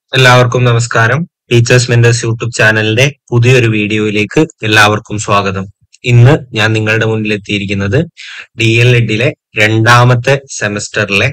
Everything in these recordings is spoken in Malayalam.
എല്ലാവർക്കും നമസ്കാരം ടീച്ചേഴ്സ് മെന്റേഴ്സ് യൂട്യൂബ് ചാനലിന്റെ പുതിയൊരു വീഡിയോയിലേക്ക് എല്ലാവർക്കും സ്വാഗതം ഇന്ന് ഞാൻ നിങ്ങളുടെ മുന്നിൽ എത്തിയിരിക്കുന്നത് ഡി എൽ എഡിലെ രണ്ടാമത്തെ സെമസ്റ്ററിലെ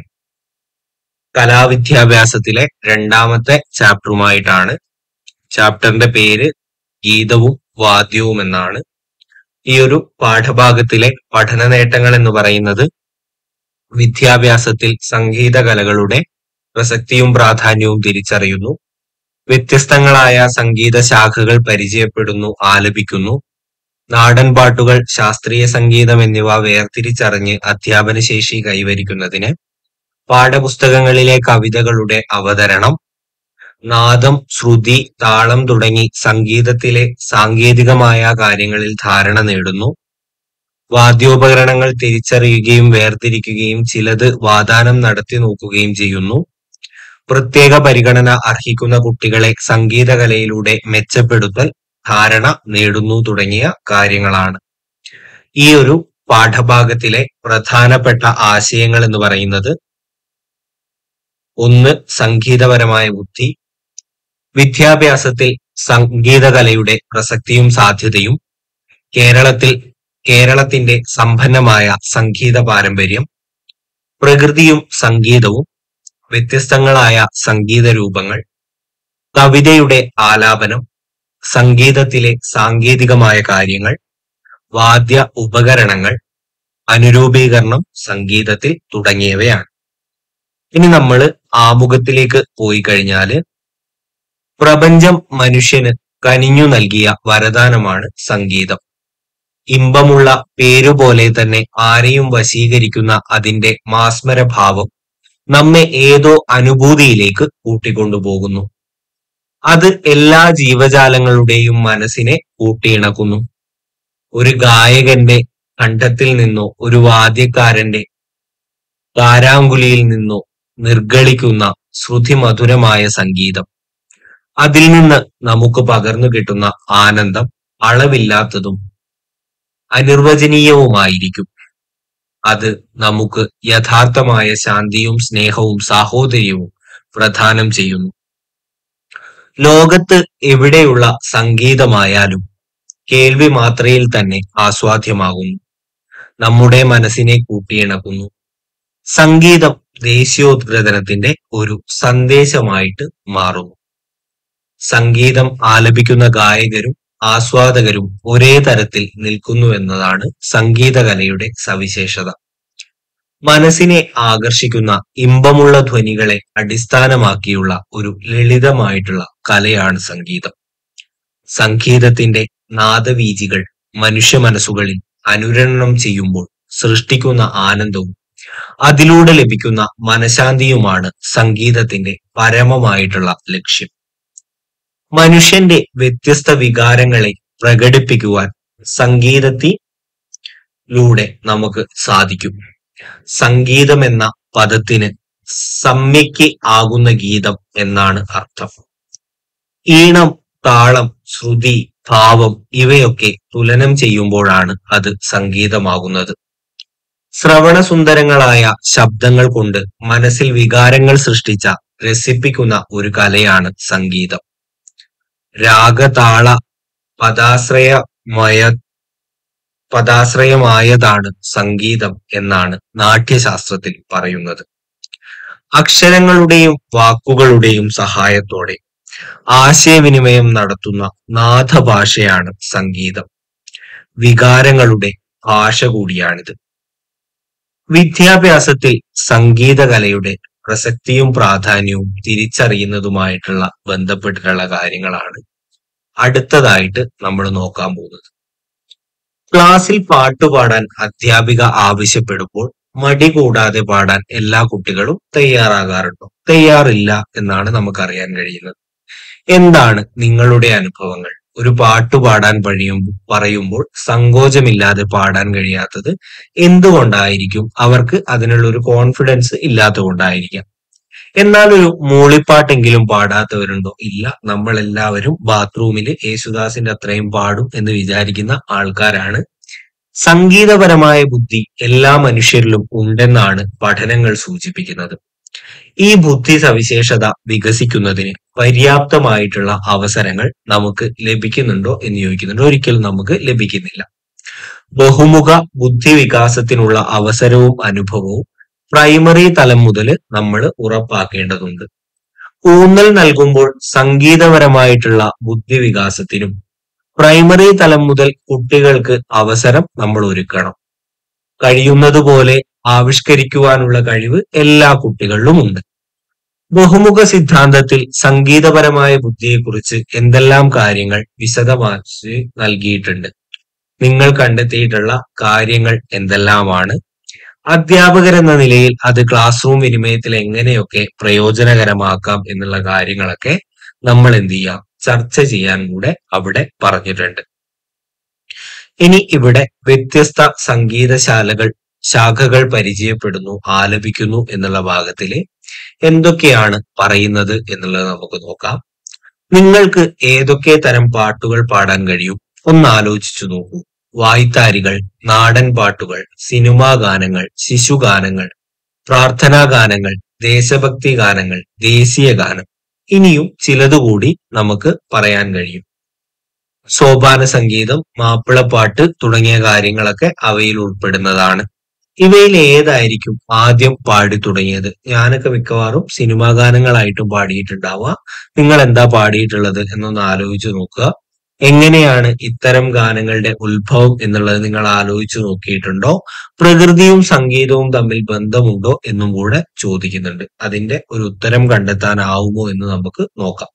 കലാവിദ്യാഭ്യാസത്തിലെ രണ്ടാമത്തെ ചാപ്റ്ററുമായിട്ടാണ് ചാപ്റ്ററിന്റെ പേര് ഗീതവും വാദ്യവും എന്നാണ് ഈ ഒരു പാഠഭാഗത്തിലെ പഠന നേട്ടങ്ങൾ എന്ന് പറയുന്നത് വിദ്യാഭ്യാസത്തിൽ സംഗീത കലകളുടെ പ്രസക്തിയും പ്രാധാന്യവും തിരിച്ചറിയുന്നു വ്യത്യസ്തങ്ങളായ സംഗീത ശാഖകൾ പരിചയപ്പെടുന്നു ആലപിക്കുന്നു നാടൻ പാട്ടുകൾ ശാസ്ത്രീയ സംഗീതം എന്നിവ വേർതിരിച്ചറിഞ്ഞ് അധ്യാപന ശേഷി കൈവരിക്കുന്നതിന് പാഠപുസ്തകങ്ങളിലെ കവിതകളുടെ അവതരണം നാദം ശ്രുതി താളം തുടങ്ങി സംഗീതത്തിലെ സാങ്കേതികമായ കാര്യങ്ങളിൽ ധാരണ നേടുന്നു വാദ്യോപകരണങ്ങൾ തിരിച്ചറിയുകയും വേർതിരിക്കുകയും ചിലത് വാദാനം നടത്തി നോക്കുകയും ചെയ്യുന്നു പ്രത്യേക പരിഗണന അർഹിക്കുന്ന കുട്ടികളെ സംഗീതകലയിലൂടെ മെച്ചപ്പെടുത്തൽ ധാരണ നേടുന്നു തുടങ്ങിയ കാര്യങ്ങളാണ് ഈ ഒരു പാഠഭാഗത്തിലെ പ്രധാനപ്പെട്ട ആശയങ്ങൾ എന്ന് പറയുന്നത് ഒന്ന് സംഗീതപരമായ ബുദ്ധി വിദ്യാഭ്യാസത്തിൽ സംഗീതകലയുടെ പ്രസക്തിയും സാധ്യതയും കേരളത്തിൽ കേരളത്തിന്റെ സമ്പന്നമായ സംഗീത പാരമ്പര്യം പ്രകൃതിയും സംഗീതവും വ്യത്യസ്തങ്ങളായ സംഗീത രൂപങ്ങൾ കവിതയുടെ ആലാപനം സംഗീതത്തിലെ സാങ്കേതികമായ കാര്യങ്ങൾ വാദ്യ ഉപകരണങ്ങൾ അനുരൂപീകരണം സംഗീതത്തിൽ തുടങ്ങിയവയാണ് ഇനി നമ്മൾ ആമുഖത്തിലേക്ക് പോയി കഴിഞ്ഞാല് പ്രപഞ്ചം മനുഷ്യന് കനിഞ്ഞു നൽകിയ വരദാനമാണ് സംഗീതം ഇമ്പമുള്ള പേരുപോലെ തന്നെ ആരെയും വശീകരിക്കുന്ന അതിന്റെ മാസ്മരഭാവം നമ്മെ ഏതോ അനുഭൂതിയിലേക്ക് കൂട്ടിക്കൊണ്ടുപോകുന്നു അത് എല്ലാ ജീവജാലങ്ങളുടെയും മനസ്സിനെ കൂട്ടിയിണക്കുന്നു ഒരു ഗായകന്റെ കണ്ഠത്തിൽ നിന്നോ ഒരു വാദ്യക്കാരന്റെ കാരാങ്കുലിയിൽ നിന്നോ നിർഗളിക്കുന്ന ശ്രുതിമധുരമായ സംഗീതം അതിൽ നിന്ന് നമുക്ക് പകർന്നു കിട്ടുന്ന ആനന്ദം അളവില്ലാത്തതും അനിർവചനീയവുമായിരിക്കും അത് നമുക്ക് യഥാർത്ഥമായ ശാന്തിയും സ്നേഹവും സാഹോദര്യവും പ്രദാനം ചെയ്യുന്നു ലോകത്ത് എവിടെയുള്ള സംഗീതമായാലും കേൾവി മാത്രയിൽ തന്നെ ആസ്വാദ്യമാകുന്നു നമ്മുടെ മനസ്സിനെ കൂട്ടിയിണക്കുന്നു സംഗീതം ദേശീയോദ്ഗ്രഥനത്തിന്റെ ഒരു സന്ദേശമായിട്ട് മാറുന്നു സംഗീതം ആലപിക്കുന്ന ഗായകരും ആസ്വാദകരും ഒരേ തരത്തിൽ നിൽക്കുന്നു എന്നതാണ് സംഗീതകലയുടെ സവിശേഷത മനസ്സിനെ ആകർഷിക്കുന്ന ഇമ്പമുള്ള ധ്വനികളെ അടിസ്ഥാനമാക്കിയുള്ള ഒരു ലളിതമായിട്ടുള്ള കലയാണ് സംഗീതം സംഗീതത്തിന്റെ നാദവീചികൾ മനുഷ്യ മനസ്സുകളിൽ അനുരണനം ചെയ്യുമ്പോൾ സൃഷ്ടിക്കുന്ന ആനന്ദവും അതിലൂടെ ലഭിക്കുന്ന മനഃശാന്തിയുമാണ് സംഗീതത്തിന്റെ പരമമായിട്ടുള്ള ലക്ഷ്യം മനുഷ്യന്റെ വ്യത്യസ്ത വികാരങ്ങളെ പ്രകടിപ്പിക്കുവാൻ സംഗീതത്തിലൂടെ നമുക്ക് സാധിക്കും സംഗീതം എന്ന പദത്തിന് സമ്യക്ക് ആകുന്ന ഗീതം എന്നാണ് അർത്ഥം ഈണം താളം ശ്രുതി ഭാവം ഇവയൊക്കെ തുലനം ചെയ്യുമ്പോഴാണ് അത് സംഗീതമാകുന്നത് ശ്രവണസുന്ദരങ്ങളായ ശബ്ദങ്ങൾ കൊണ്ട് മനസ്സിൽ വികാരങ്ങൾ സൃഷ്ടിച്ച രസിപ്പിക്കുന്ന ഒരു കലയാണ് സംഗീതം രാഗതാള പദാശ്രയമയ പദാശ്രയമായതാണ് സംഗീതം എന്നാണ് നാട്യശാസ്ത്രത്തിൽ പറയുന്നത് അക്ഷരങ്ങളുടെയും വാക്കുകളുടെയും സഹായത്തോടെ ആശയവിനിമയം നടത്തുന്ന നാഥഭാഷയാണ് സംഗീതം വികാരങ്ങളുടെ ഭാഷ കൂടിയാണിത് വിദ്യാഭ്യാസത്തിൽ സംഗീതകലയുടെ പ്രസക്തിയും പ്രാധാന്യവും തിരിച്ചറിയുന്നതുമായിട്ടുള്ള ബന്ധപ്പെട്ടിട്ടുള്ള കാര്യങ്ങളാണ് അടുത്തതായിട്ട് നമ്മൾ നോക്കാൻ പോകുന്നത് ക്ലാസ്സിൽ പാട്ടുപാടാൻ അധ്യാപിക ആവശ്യപ്പെടുമ്പോൾ മടി കൂടാതെ പാടാൻ എല്ലാ കുട്ടികളും തയ്യാറാകാറുണ്ടോ തയ്യാറില്ല എന്നാണ് നമുക്കറിയാൻ കഴിയുന്നത് എന്താണ് നിങ്ങളുടെ അനുഭവങ്ങൾ ഒരു പാട്ട് പാടാൻ കഴിയുമ്പോൾ പറയുമ്പോൾ സങ്കോചമില്ലാതെ പാടാൻ കഴിയാത്തത് എന്തുകൊണ്ടായിരിക്കും അവർക്ക് അതിനുള്ള ഒരു കോൺഫിഡൻസ് ഇല്ലാത്തതുകൊണ്ടായിരിക്കാം എന്നാൽ ഒരു മൂളിപ്പാട്ടെങ്കിലും പാടാത്തവരുണ്ടോ ഇല്ല നമ്മൾ എല്ലാവരും ബാത്റൂമിൽ യേശുദാസിന്റെ അത്രയും പാടും എന്ന് വിചാരിക്കുന്ന ആൾക്കാരാണ് സംഗീതപരമായ ബുദ്ധി എല്ലാ മനുഷ്യരിലും ഉണ്ടെന്നാണ് പഠനങ്ങൾ സൂചിപ്പിക്കുന്നത് ഈ ബുദ്ധി സവിശേഷത വികസിക്കുന്നതിന് പര്യാപ്തമായിട്ടുള്ള അവസരങ്ങൾ നമുക്ക് ലഭിക്കുന്നുണ്ടോ എന്ന് ചോദിക്കുന്നുണ്ട് ഒരിക്കലും നമുക്ക് ലഭിക്കുന്നില്ല ബഹുമുഖ ബുദ്ധി വികാസത്തിനുള്ള അവസരവും അനുഭവവും പ്രൈമറി തലം മുതൽ നമ്മൾ ഉറപ്പാക്കേണ്ടതുണ്ട് ഊന്നൽ നൽകുമ്പോൾ സംഗീതപരമായിട്ടുള്ള ബുദ്ധി വികാസത്തിനും പ്രൈമറി തലം മുതൽ കുട്ടികൾക്ക് അവസരം നമ്മൾ ഒരുക്കണം കഴിയുന്നതുപോലെ ആവിഷ്കരിക്കുവാനുള്ള കഴിവ് എല്ലാ കുട്ടികളിലും ഉണ്ട് ബഹുമുഖ സിദ്ധാന്തത്തിൽ സംഗീതപരമായ ബുദ്ധിയെക്കുറിച്ച് എന്തെല്ലാം കാര്യങ്ങൾ വിശദമാക്കി നൽകിയിട്ടുണ്ട് നിങ്ങൾ കണ്ടെത്തിയിട്ടുള്ള കാര്യങ്ങൾ എന്തെല്ലാമാണ് അധ്യാപകരെന്ന നിലയിൽ അത് ക്ലാസ് റൂം വിനിമയത്തിൽ എങ്ങനെയൊക്കെ പ്രയോജനകരമാക്കാം എന്നുള്ള കാര്യങ്ങളൊക്കെ നമ്മൾ എന്ത് ചെയ്യാം ചർച്ച ചെയ്യാൻ കൂടെ അവിടെ പറഞ്ഞിട്ടുണ്ട് ഇനി ഇവിടെ വ്യത്യസ്ത സംഗീതശാലകൾ ശാഖകൾ പരിചയപ്പെടുന്നു ആലപിക്കുന്നു എന്നുള്ള ഭാഗത്തില് എന്തൊക്കെയാണ് പറയുന്നത് എന്നുള്ളത് നമുക്ക് നോക്കാം നിങ്ങൾക്ക് ഏതൊക്കെ തരം പാട്ടുകൾ പാടാൻ കഴിയും ഒന്ന് ആലോചിച്ചു നോക്കൂ വായ്ത്താരികൾ നാടൻ പാട്ടുകൾ സിനിമാ ഗാനങ്ങൾ ശിശുഗാനങ്ങൾ പ്രാർത്ഥനാ ഗാനങ്ങൾ ദേശഭക്തി ഗാനങ്ങൾ ദേശീയ ഗാനം ഇനിയും ചിലതുകൂടി നമുക്ക് പറയാൻ കഴിയും സോപാന സംഗീതം മാപ്പിളപ്പാട്ട് തുടങ്ങിയ കാര്യങ്ങളൊക്കെ അവയിൽ ഉൾപ്പെടുന്നതാണ് ഇവയിൽ ഏതായിരിക്കും ആദ്യം പാടി തുടങ്ങിയത് ഞാനൊക്കെ മിക്കവാറും സിനിമാ ഗാനങ്ങളായിട്ടും പാടിയിട്ടുണ്ടാവുക നിങ്ങൾ എന്താ പാടിയിട്ടുള്ളത് എന്നൊന്ന് ആലോചിച്ച് നോക്കുക എങ്ങനെയാണ് ഇത്തരം ഗാനങ്ങളുടെ ഉത്ഭവം എന്നുള്ളത് നിങ്ങൾ ആലോചിച്ചു നോക്കിയിട്ടുണ്ടോ പ്രകൃതിയും സംഗീതവും തമ്മിൽ ബന്ധമുണ്ടോ എന്നും കൂടെ ചോദിക്കുന്നുണ്ട് അതിന്റെ ഒരു ഉത്തരം കണ്ടെത്താനാവുമോ എന്ന് നമുക്ക് നോക്കാം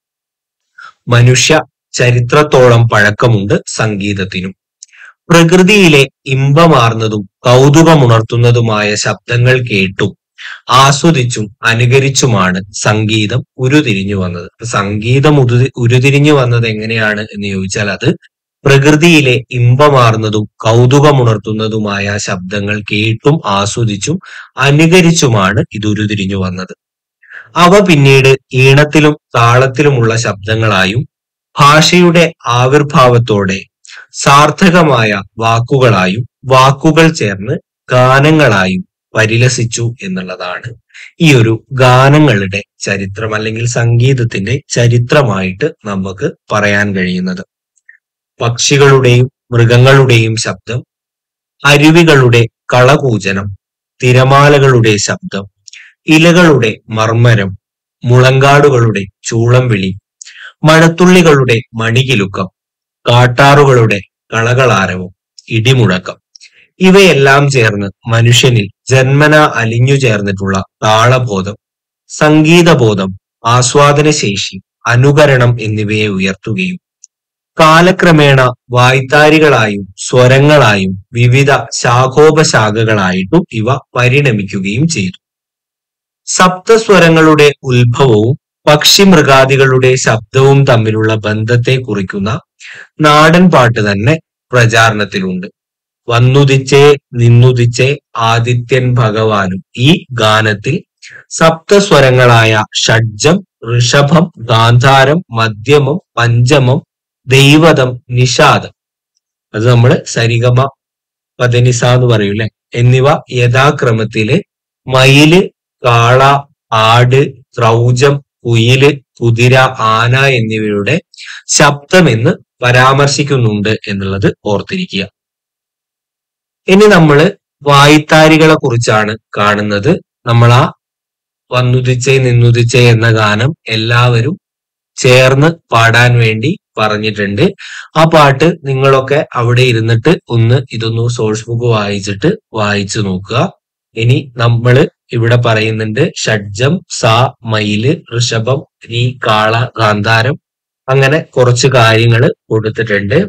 മനുഷ്യ ചരിത്രത്തോളം പഴക്കമുണ്ട് സംഗീതത്തിനും പ്രകൃതിയിലെ ഇമ്പമാർന്നതും കൗതുകമുണർത്തുന്നതുമായ ശബ്ദങ്ങൾ കേട്ടും ആസ്വദിച്ചും അനുകരിച്ചുമാണ് സംഗീതം ഉരുതിരിഞ്ഞു വന്നത് അപ്പൊ സംഗീതം ഉരു ഉരുതിരിഞ്ഞു വന്നത് എങ്ങനെയാണ് എന്ന് ചോദിച്ചാൽ അത് പ്രകൃതിയിലെ ഇമ്പമാർന്നതും കൗതുകമുണർത്തുന്നതുമായ ശബ്ദങ്ങൾ കേട്ടും ആസ്വദിച്ചും അനുകരിച്ചുമാണ് ഇത് ഉരുതിരിഞ്ഞു വന്നത് അവ പിന്നീട് ഈണത്തിലും താളത്തിലുമുള്ള ശബ്ദങ്ങളായും ഭാഷയുടെ ആവിർഭാവത്തോടെ സാർത്ഥകമായ വാക്കുകളായും വാക്കുകൾ ചേർന്ന് ഗാനങ്ങളായും പരിലസിച്ചു എന്നുള്ളതാണ് ഈ ഒരു ഗാനങ്ങളുടെ ചരിത്രം അല്ലെങ്കിൽ സംഗീതത്തിന്റെ ചരിത്രമായിട്ട് നമുക്ക് പറയാൻ കഴിയുന്നത് പക്ഷികളുടെയും മൃഗങ്ങളുടെയും ശബ്ദം അരുവികളുടെ കളകൂജനം തിരമാലകളുടെ ശബ്ദം ഇലകളുടെ മർമ്മരം മുളങ്കാടുകളുടെ ചൂളം വിളി മഴത്തുള്ളികളുടെ മണികിലുക്കം കാട്ടാറുകളുടെ കളകളാരവം ഇടിമുഴക്കം ഇവയെല്ലാം ചേർന്ന് മനുഷ്യനിൽ ജന്മന അലിഞ്ഞു ചേർന്നിട്ടുള്ള താളബോധം സംഗീതബോധം ആസ്വാദനശേഷി അനുകരണം എന്നിവയെ ഉയർത്തുകയും കാലക്രമേണ വായ്ത്താരികളായും സ്വരങ്ങളായും വിവിധ ശാഖോപശാഖകളായിട്ടും ഇവ പരിണമിക്കുകയും ചെയ്തു സപ്തസ്വരങ്ങളുടെ ഉത്ഭവവും പക്ഷിമൃഗാദികളുടെ ശബ്ദവും തമ്മിലുള്ള ബന്ധത്തെ കുറിക്കുന്ന നാടൻ പാട്ട് തന്നെ പ്രചാരണത്തിലുണ്ട് വന്നുദിച്ചേ നിന്നുദിച്ചേ ആദിത്യൻ ഭഗവാനും ഈ ഗാനത്തിൽ സപ്തസ്വരങ്ങളായ ഷഡ്ജം ഋഷഭം ഗാന്ധാരം മധ്യമം പഞ്ചമം ദൈവതം നിഷാദം അത് നമ്മൾ സരിഗമ പദനിസ എന്ന് പറയൂലെ എന്നിവ യഥാക്രമത്തില് മയില് കാള ആട് ത്രൗജം കുയില് കുതിര ആന എന്നിവയുടെ ശബ്ദമെന്ന് പരാമർശിക്കുന്നുണ്ട് എന്നുള്ളത് ഓർത്തിരിക്കുക ഇനി നമ്മൾ വായ്ത്താരികളെ കുറിച്ചാണ് കാണുന്നത് നമ്മൾ ആ വന്നുദിച്ചേ നിന്നുദിച്ചേ എന്ന ഗാനം എല്ലാവരും ചേർന്ന് പാടാൻ വേണ്ടി പറഞ്ഞിട്ടുണ്ട് ആ പാട്ട് നിങ്ങളൊക്കെ അവിടെ ഇരുന്നിട്ട് ഒന്ന് ഇതൊന്ന് സോഴ്സ് ബുക്ക് വായിച്ചിട്ട് വായിച്ചു നോക്കുക ഇനി നമ്മൾ ഇവിടെ പറയുന്നുണ്ട് ഷഡ്ജം സ മയില് ഋഷഭം രീ കാള ഗാന്ധാരം അങ്ങനെ കുറച്ച് കാര്യങ്ങൾ കൊടുത്തിട്ടുണ്ട്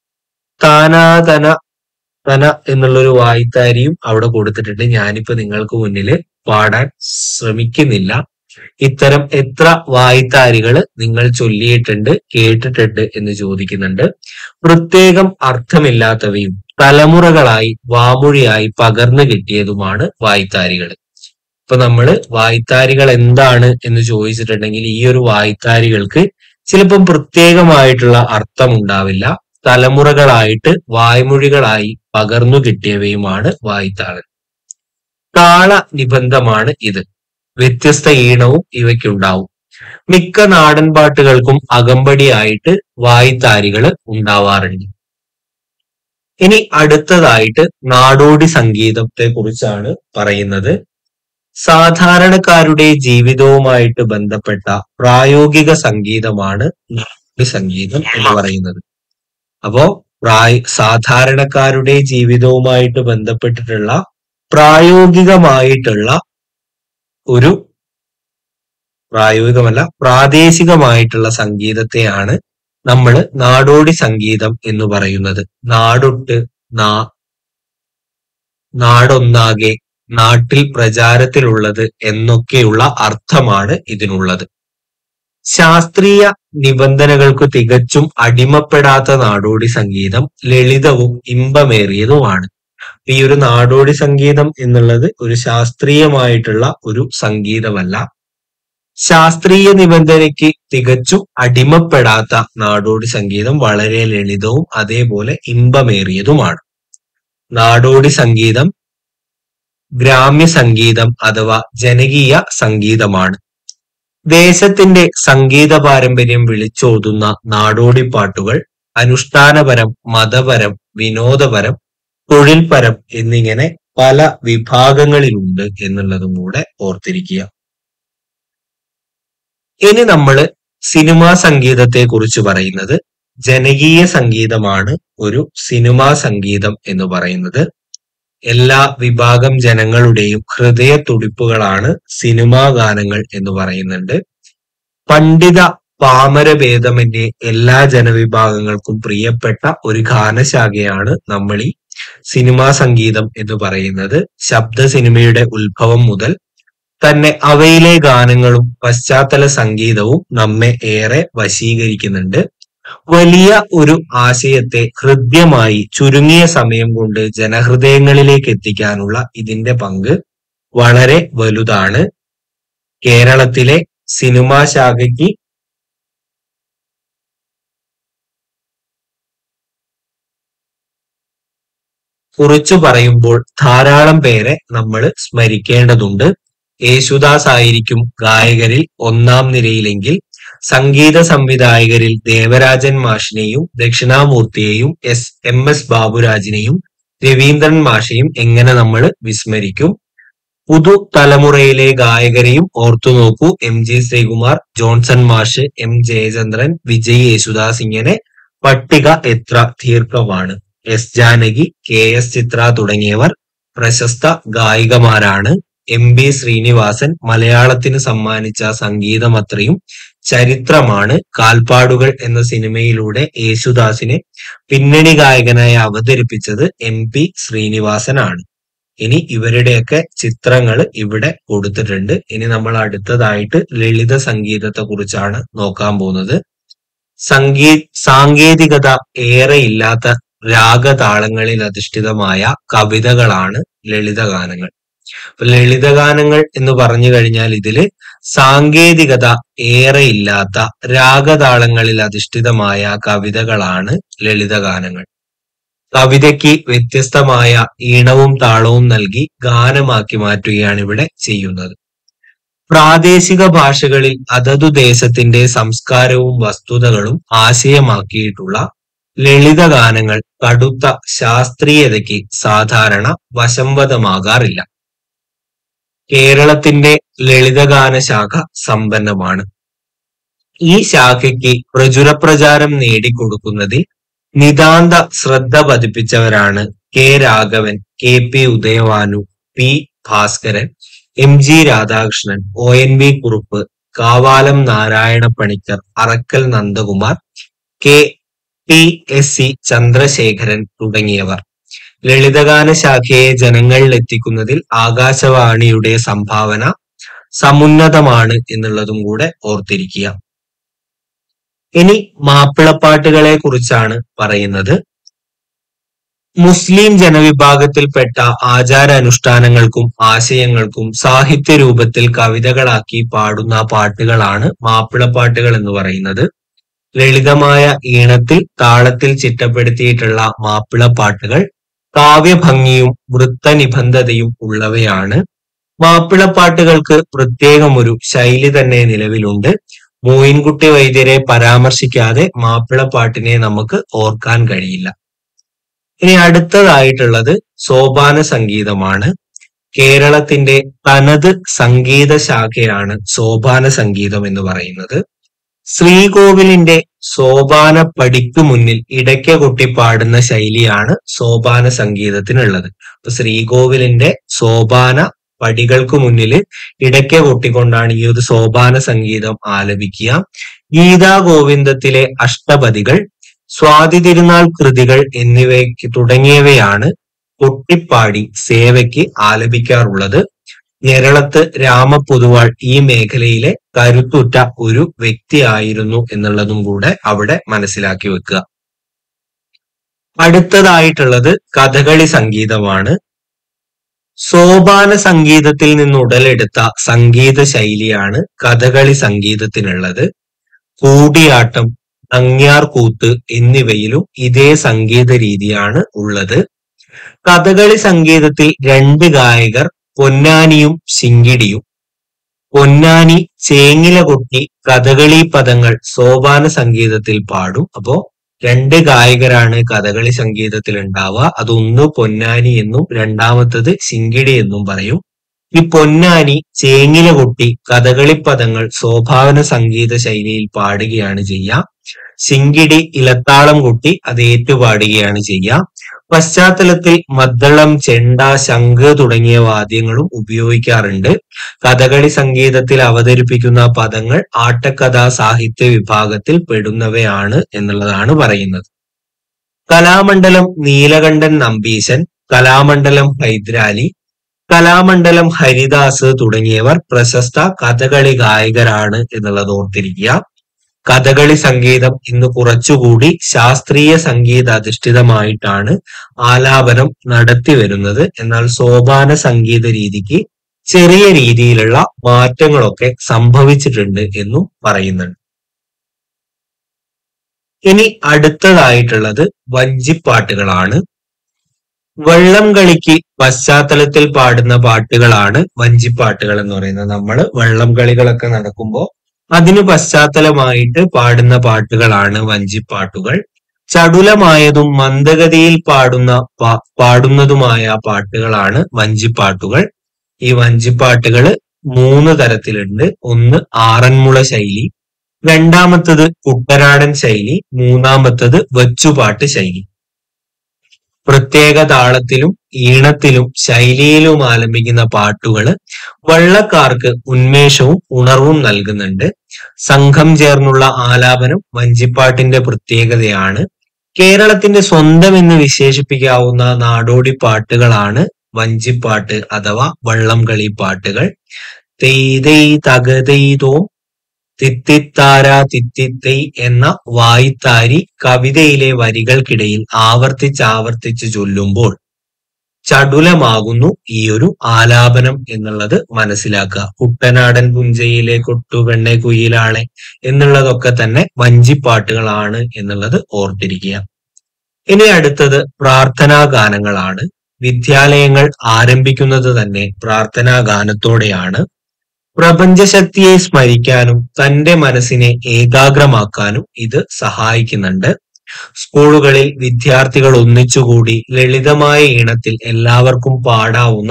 താനാതന തന എന്നുള്ളൊരു വായ്ത്താരിയും അവിടെ കൊടുത്തിട്ടുണ്ട് ഞാനിപ്പോ നിങ്ങൾക്ക് മുന്നിൽ പാടാൻ ശ്രമിക്കുന്നില്ല ഇത്തരം എത്ര വായ്ത്താരികൾ നിങ്ങൾ ചൊല്ലിയിട്ടുണ്ട് കേട്ടിട്ടുണ്ട് എന്ന് ചോദിക്കുന്നുണ്ട് പ്രത്യേകം അർത്ഥമില്ലാത്തവയും തലമുറകളായി വാമൊഴിയായി പകർന്നു കിട്ടിയതുമാണ് വായ്ത്താരികൾ ഇപ്പൊ നമ്മള് വായ്ത്താരികൾ എന്താണ് എന്ന് ചോദിച്ചിട്ടുണ്ടെങ്കിൽ ഈ ഒരു വായ്ത്താരികൾക്ക് ചിലപ്പം പ്രത്യേകമായിട്ടുള്ള അർത്ഥം ഉണ്ടാവില്ല തലമുറകളായിട്ട് വായ്മൊഴികളായി പകർന്നു കിട്ടിയവയുമാണ് വായ്ത്താള് താള നിബന്ധമാണ് ഇത് വ്യത്യസ്ത ഈണവും ഇവയ്ക്കുണ്ടാവും മിക്ക നാടൻ പാട്ടുകൾക്കും അകമ്പടിയായിട്ട് വായ്ത്താരികള് ഉണ്ടാവാറുണ്ട് ഇനി അടുത്തതായിട്ട് നാടോടി സംഗീതത്തെ കുറിച്ചാണ് പറയുന്നത് സാധാരണക്കാരുടെ ജീവിതവുമായിട്ട് ബന്ധപ്പെട്ട പ്രായോഗിക സംഗീതമാണ് നാടോടി സംഗീതം എന്ന് പറയുന്നത് അപ്പോ പ്രായ സാധാരണക്കാരുടെ ജീവിതവുമായിട്ട് ബന്ധപ്പെട്ടിട്ടുള്ള പ്രായോഗികമായിട്ടുള്ള ഒരു പ്രായോഗികമല്ല പ്രാദേശികമായിട്ടുള്ള സംഗീതത്തെയാണ് നമ്മൾ നാടോടി സംഗീതം എന്ന് പറയുന്നത് നാടൊട്ട് നാ നാടൊന്നാകെ നാട്ടിൽ പ്രചാരത്തിലുള്ളത് എന്നൊക്കെയുള്ള അർത്ഥമാണ് ഇതിനുള്ളത് ശാസ്ത്രീയ നിബന്ധനകൾക്ക് തികച്ചും അടിമപ്പെടാത്ത നാടോടി സംഗീതം ലളിതവും ഇമ്പമേറിയതുമാണ് ഈ ഒരു നാടോടി സംഗീതം എന്നുള്ളത് ഒരു ശാസ്ത്രീയമായിട്ടുള്ള ഒരു സംഗീതമല്ല ശാസ്ത്രീയ നിബന്ധനയ്ക്ക് തികച്ചും അടിമപ്പെടാത്ത നാടോടി സംഗീതം വളരെ ലളിതവും അതേപോലെ ഇമ്പമേറിയതുമാണ് നാടോടി സംഗീതം ഗ്രാമ്യ സംഗീതം അഥവാ ജനകീയ സംഗീതമാണ് ദേശത്തിന്റെ സംഗീത പാരമ്പര്യം വിളിച്ചോതുന്ന നാടോടി പാട്ടുകൾ അനുഷ്ഠാനപരം മതപരം വിനോദപരം തൊഴിൽപരം എന്നിങ്ങനെ പല വിഭാഗങ്ങളിലുണ്ട് എന്നുള്ളതും കൂടെ ഓർത്തിരിക്കുക ഇനി നമ്മൾ സിനിമാ സംഗീതത്തെ കുറിച്ച് പറയുന്നത് ജനകീയ സംഗീതമാണ് ഒരു സിനിമാ സംഗീതം എന്ന് പറയുന്നത് എല്ലാ വിഭാഗം ജനങ്ങളുടെയും ഹൃദയ തുടിപ്പുകളാണ് സിനിമാ ഗാനങ്ങൾ എന്ന് പറയുന്നുണ്ട് പണ്ഡിത പാമര ഭേദമന്യേ എല്ലാ ജനവിഭാഗങ്ങൾക്കും പ്രിയപ്പെട്ട ഒരു ഗാനശാഖയാണ് നമ്മൾ ഈ സിനിമാ സംഗീതം എന്ന് പറയുന്നത് ശബ്ദ സിനിമയുടെ ഉത്ഭവം മുതൽ തന്നെ അവയിലെ ഗാനങ്ങളും പശ്ചാത്തല സംഗീതവും നമ്മെ ഏറെ വശീകരിക്കുന്നുണ്ട് വലിയ ഒരു ആശയത്തെ ഹൃദ്യമായി ചുരുങ്ങിയ സമയം കൊണ്ട് ജനഹൃദയങ്ങളിലേക്ക് എത്തിക്കാനുള്ള ഇതിന്റെ പങ്ക് വളരെ വലുതാണ് കേരളത്തിലെ സിനിമാ ശാഖയ്ക്ക് കുറിച്ചു പറയുമ്പോൾ ധാരാളം പേരെ നമ്മൾ സ്മരിക്കേണ്ടതുണ്ട് യേശുദാസ് ആയിരിക്കും ഗായകരിൽ ഒന്നാം നിരയിലെങ്കിൽ സംഗീത സംവിധായകരിൽ ദേവരാജൻ മാഷിനെയും ദക്ഷിണാമൂർത്തിയെയും എസ് എം എസ് ബാബുരാജിനെയും രവീന്ദ്രൻ മാഷെയും എങ്ങനെ നമ്മൾ വിസ്മരിക്കും പുതു തലമുറയിലെ ഗായകരെയും ഓർത്തു നോക്കൂ എം ജി ശ്രീകുമാർ ജോൺസൺ മാഷ് എം ജയചന്ദ്രൻ വിജയ് യേശുദാസ് ഇങ്ങനെ പട്ടിക എത്ര ദീർഘമാണ് S Janaki K S Chithra തുടങ്ങിയവർ പ്രശസ്ത ഗായികമാരാണ് എം ബി ശ്രീനിവാസൻ മലയാളത്തിന് സമ്മാനിച്ച സംഗീതം അത്രയും ചരിത്രമാണ് കാൽപ്പാടുകൾ എന്ന സിനിമയിലൂടെ യേശുദാസിനെ പിന്നണി ഗായകനായി അവതരിപ്പിച്ചത് എം പി ശ്രീനിവാസനാണ് ഇനി ഇവരുടെയൊക്കെ ചിത്രങ്ങൾ ഇവിടെ കൊടുത്തിട്ടുണ്ട് ഇനി നമ്മൾ അടുത്തതായിട്ട് ലളിത സംഗീതത്തെ കുറിച്ചാണ് നോക്കാൻ പോകുന്നത് സംഗീ സാങ്കേതികത ഏറെ ഇല്ലാത്ത രാഗതാളങ്ങളിൽ അധിഷ്ഠിതമായ കവിതകളാണ് ലളിതഗാനങ്ങൾ അപ്പൊ ലളിതഗാനങ്ങൾ എന്ന് പറഞ്ഞു കഴിഞ്ഞാൽ ഇതില് സാങ്കേതികത ഏറെ ഇല്ലാത്ത രാഗതാളങ്ങളിൽ അധിഷ്ഠിതമായ കവിതകളാണ് ലളിതഗാനങ്ങൾ കവിതയ്ക്ക് വ്യത്യസ്തമായ ഈണവും താളവും നൽകി ഗാനമാക്കി മാറ്റുകയാണ് ഇവിടെ ചെയ്യുന്നത് പ്രാദേശിക ഭാഷകളിൽ അതതു ദേശത്തിന്റെ സംസ്കാരവും വസ്തുതകളും ആശയമാക്കിയിട്ടുള്ള ലളിതഗാനങ്ങൾ കടുത്ത ശാസ്ത്രീയതയ്ക്ക് സാധാരണ വശംവദമാകാറില്ല കേരളത്തിന്റെ ലളിതഗാന ശാഖ സമ്പന്നമാണ് ഈ ശാഖയ്ക്ക് പ്രചുരപ്രചാരം നേടിക്കൊടുക്കുന്നതിൽ നിതാന്ത ശ്രദ്ധ പതിപ്പിച്ചവരാണ് K Raghavan K P Udayabhanu P Bhaskaran M G Radhakrishnan O N V Kurup Kavalam Narayana Panicker Arakkal Nandakumar K T S C Chandrasekharan തുടങ്ങിയവർ ലളിതഗാന ശാഖയെ ജനങ്ങളിൽ എത്തിക്കുന്നതിൽ ആകാശവാണിയുടെ സംഭാവന സമുന്നതമാണ് എന്നുള്ളതും കൂടെ ഓർത്തിരിക്കുക ഇനി മാപ്പിളപ്പാട്ടുകളെ കുറിച്ചാണ് പറയുന്നത് മുസ്ലിം ജനവിഭാഗത്തിൽപ്പെട്ട ആചാര അനുഷ്ഠാനങ്ങൾക്കും ആശയങ്ങൾക്കും സാഹിത്യ രൂപത്തിൽ കവിതകളാക്കി പാടുന്ന പാട്ടുകളാണ് മാപ്പിളപ്പാട്ടുകൾ എന്ന് പറയുന്നത് ലളിതമായ ഈണത്തിൽ താളത്തിൽ ചിട്ടപ്പെടുത്തിയിട്ടുള്ള മാപ്പിളപ്പാട്ടുകൾ കാവ്യഭംഗിയും വൃത്തനിബന്ധതയും ഉള്ളവയാണ് മാപ്പിളപ്പാട്ടുകൾക്ക് പ്രത്യേകം ഒരു ശൈലി തന്നെ നിലവിലുണ്ട് മോയിൻകുട്ടി വൈദ്യരെ പരാമർശിക്കാതെ മാപ്പിളപ്പാട്ടിനെ നമുക്ക് ഓർക്കാൻ കഴിയില്ല ഇനി അടുത്തതായിട്ടുള്ളത് സോപാന സംഗീതമാണ് കേരളത്തിന്റെ തനത് സംഗീത ശാഖയാണ് സോപാന സംഗീതം എന്ന് പറയുന്നത് ശ്രീകോവിലിന്റെ സോപാന പടിക്ക് മുന്നിൽ ഇടയ്ക്ക കൊട്ടി പാടുന്ന ശൈലിയാണ് സോപാന സംഗീതത്തിനുള്ളത് അപ്പൊ ശ്രീകോവിലിന്റെ സോപാന പടികൾക്ക് മുന്നിൽ ഇടയ്ക്ക കൊട്ടിക്കൊണ്ടാണ് ഈ ഒരു സോപാന സംഗീതം ആലപിക്കുക ഗീതാ ഗോവിന്ദത്തിലെ അഷ്ടപതികൾ സ്വാതി തിരുനാൾ കൃതികൾ എന്നിവയ്ക്ക് തുടങ്ങിയവയാണ് കൊട്ടിപ്പാടി സേവയ്ക്ക് ആലപിക്കാറുള്ളത് ഞെരളത്ത് രാമപൊതുവാൾ ഈ മേഖലയിലെ കരുത്തുറ്റ ഒരു വ്യക്തിയായിരുന്നു എന്നുള്ളതും കൂടെ അവിടെ മനസ്സിലാക്കി വെക്കുക അടുത്തതായിട്ടുള്ളത് കഥകളി സംഗീതമാണ് സോപാന സംഗീതത്തിൽ നിന്ന് ഉടലെടുത്ത സംഗീത ശൈലിയാണ് കഥകളി സംഗീതത്തിനുള്ളത് കൂടിയാട്ടം നങ്ങ്യാർ കൂത്ത് എന്നിവയിലും ഇതേ സംഗീത രീതിയാണ് ഉള്ളത് കഥകളി സംഗീതത്തിൽ രണ്ട് ഗായകർ പൊന്നാനിയും ശിങ്കിടിയും പൊന്നാനി ചേങ്ങില കൊട്ടി കഥകളി പദങ്ങൾ സോപാന സംഗീതത്തിൽ പാടും അപ്പോ രണ്ട് ഗായകരാണ് കഥകളി സംഗീതത്തിൽ ഉണ്ടാവുക അതൊന്ന് പൊന്നാനി എന്നും രണ്ടാമത്തത് ശിങ്കിടി എന്നും പറയും ഈ പൊന്നാനി ചേങ്ങില കൊട്ടി കഥകളി പദങ്ങൾ സോപാന സംഗീത ശൈലിയിൽ പാടുകയാണ് ചെയ്യുക ശിങ്കിടി ഇലത്താളം കൊട്ടി അത് ഏറ്റുപാടുകയാണ് ചെയ്യുക പശ്ചാത്തലത്തിൽ മദ്ദളം ചെണ്ട ശംഖ് തുടങ്ങിയ വാദ്യങ്ങളും ഉപയോഗിക്കാറുണ്ട് കഥകളി സംഗീതത്തിൽ അവതരിപ്പിക്കുന്ന പദങ്ങൾ ആട്ടക്കഥാ സാഹിത്യ വിഭാഗത്തിൽ പെടുന്നവയാണ് എന്നുള്ളതാണ് പറയുന്നത് കലാമണ്ഡലം നീലകണ്ഠൻ നമ്പീശൻ കലാമണ്ഡലം ഹൈദ്രാലി കലാമണ്ഡലം ഹരിദാസ് തുടങ്ങിയവർ പ്രശസ്ത കഥകളി ഗായകരാണ് എന്നുള്ളത് ഓർത്തിരിക്കുക കഥകളി സംഗീതം ഇന്ന് കുറച്ചുകൂടി ശാസ്ത്രീയ സംഗീത അധിഷ്ഠിതമായിട്ടാണ് ആലാപനം നടത്തി വരുന്നത് എന്നാൽ സോപാന സംഗീത രീതിക്ക് ചെറിയ രീതിയിലുള്ള മാറ്റങ്ങളൊക്കെ സംഭവിച്ചിട്ടുണ്ട് എന്നും പറയുന്നുണ്ട് ഇനി അടുത്തതായിട്ടുള്ളത് വഞ്ചിപ്പാട്ടുകളാണ് വള്ളം കളിക്ക് പശ്ചാത്തലത്തിൽ പാടുന്ന പാട്ടുകളാണ് വഞ്ചിപ്പാട്ടുകൾ എന്ന് പറയുന്നത് നമ്മൾ വള്ളം കളികളൊക്കെ നടക്കുമ്പോൾ അതിനു പശ്ചാത്തലമായിട്ട് പാടുന്ന പാട്ടുകളാണ് വഞ്ചിപ്പാട്ടുകൾ ചടുലമായതും മന്ദഗതിയിൽ പാടുന്ന പാ- പാടുന്നതുമായ പാട്ടുകളാണ് വഞ്ചിപ്പാട്ടുകൾ ഈ വഞ്ചിപ്പാട്ടുകൾ മൂന്ന് തരത്തിലുണ്ട് ഒന്ന് ആറന്മുള ശൈലി രണ്ടാമത്തത് കുട്ടനാടൻ ശൈലി മൂന്നാമത്തത് വച്ചുപാട്ട് ശൈലി പ്രത്യേക താളത്തിലും ഈണത്തിലും ശൈലിയിലും ആലപിക്കുന്ന പാട്ടുകൾ വള്ളക്കാർക്ക് ഉന്മേഷവും ഉണർവും നൽകുന്നുണ്ട് സംഘം ചേർന്നുള്ള ആലാപനം വഞ്ചിപ്പാട്ടിന്റെ പ്രത്യേകതയാണ് കേരളത്തിന്റെ സ്വന്തം എന്ന് വിശേഷിപ്പിക്കാവുന്ന നാടോടി പാട്ടുകളാണ് വഞ്ചിപ്പാട്ട് അഥവാ വള്ളംകളി പാട്ടുകൾ തെയ്തൈ തകതെയ്തോം തിത്തിത്താര തിത്തിത്തൈ എന്ന വായ്ത്താരി കവിതയിലെ വരികൾക്കിടയിൽ ആവർത്തിച്ച് ആവർത്തിച്ച് ചൊല്ലുമ്പോൾ ചടുലമാകുന്നു ഈ ഒരു ആലാപനം എന്നുള്ളത് മനസ്സിലാക്കുക കുട്ടനാടൻ പുഞ്ചയിലെ കൊട്ടുപെണ്ണെ കുയിലാളെ എന്നുള്ളതൊക്കെ തന്നെ വഞ്ചിപ്പാട്ടുകളാണ് എന്നുള്ളത് ഓർത്തിരിക്കുക ഇനി അടുത്തത് പ്രാർത്ഥനാ ഗാനങ്ങളാണ് വിദ്യാലയങ്ങൾ ആരംഭിക്കുന്നത് തന്നെ പ്രാർത്ഥനാ ഗാനത്തോടെയാണ് പ്രപഞ്ചശക്തിയെ സ്മരിക്കാനും തന്റെ മനസ്സിനെ ഏകാഗ്രമാക്കാനും ഇത് സഹായിക്കുന്നുണ്ട് സ്കൂളുകളിൽ വിദ്യാർത്ഥികൾ ഒന്നിച്ചുകൂടി ലളിതമായ ഈണത്തിൽ എല്ലാവർക്കും പാടാവുന്ന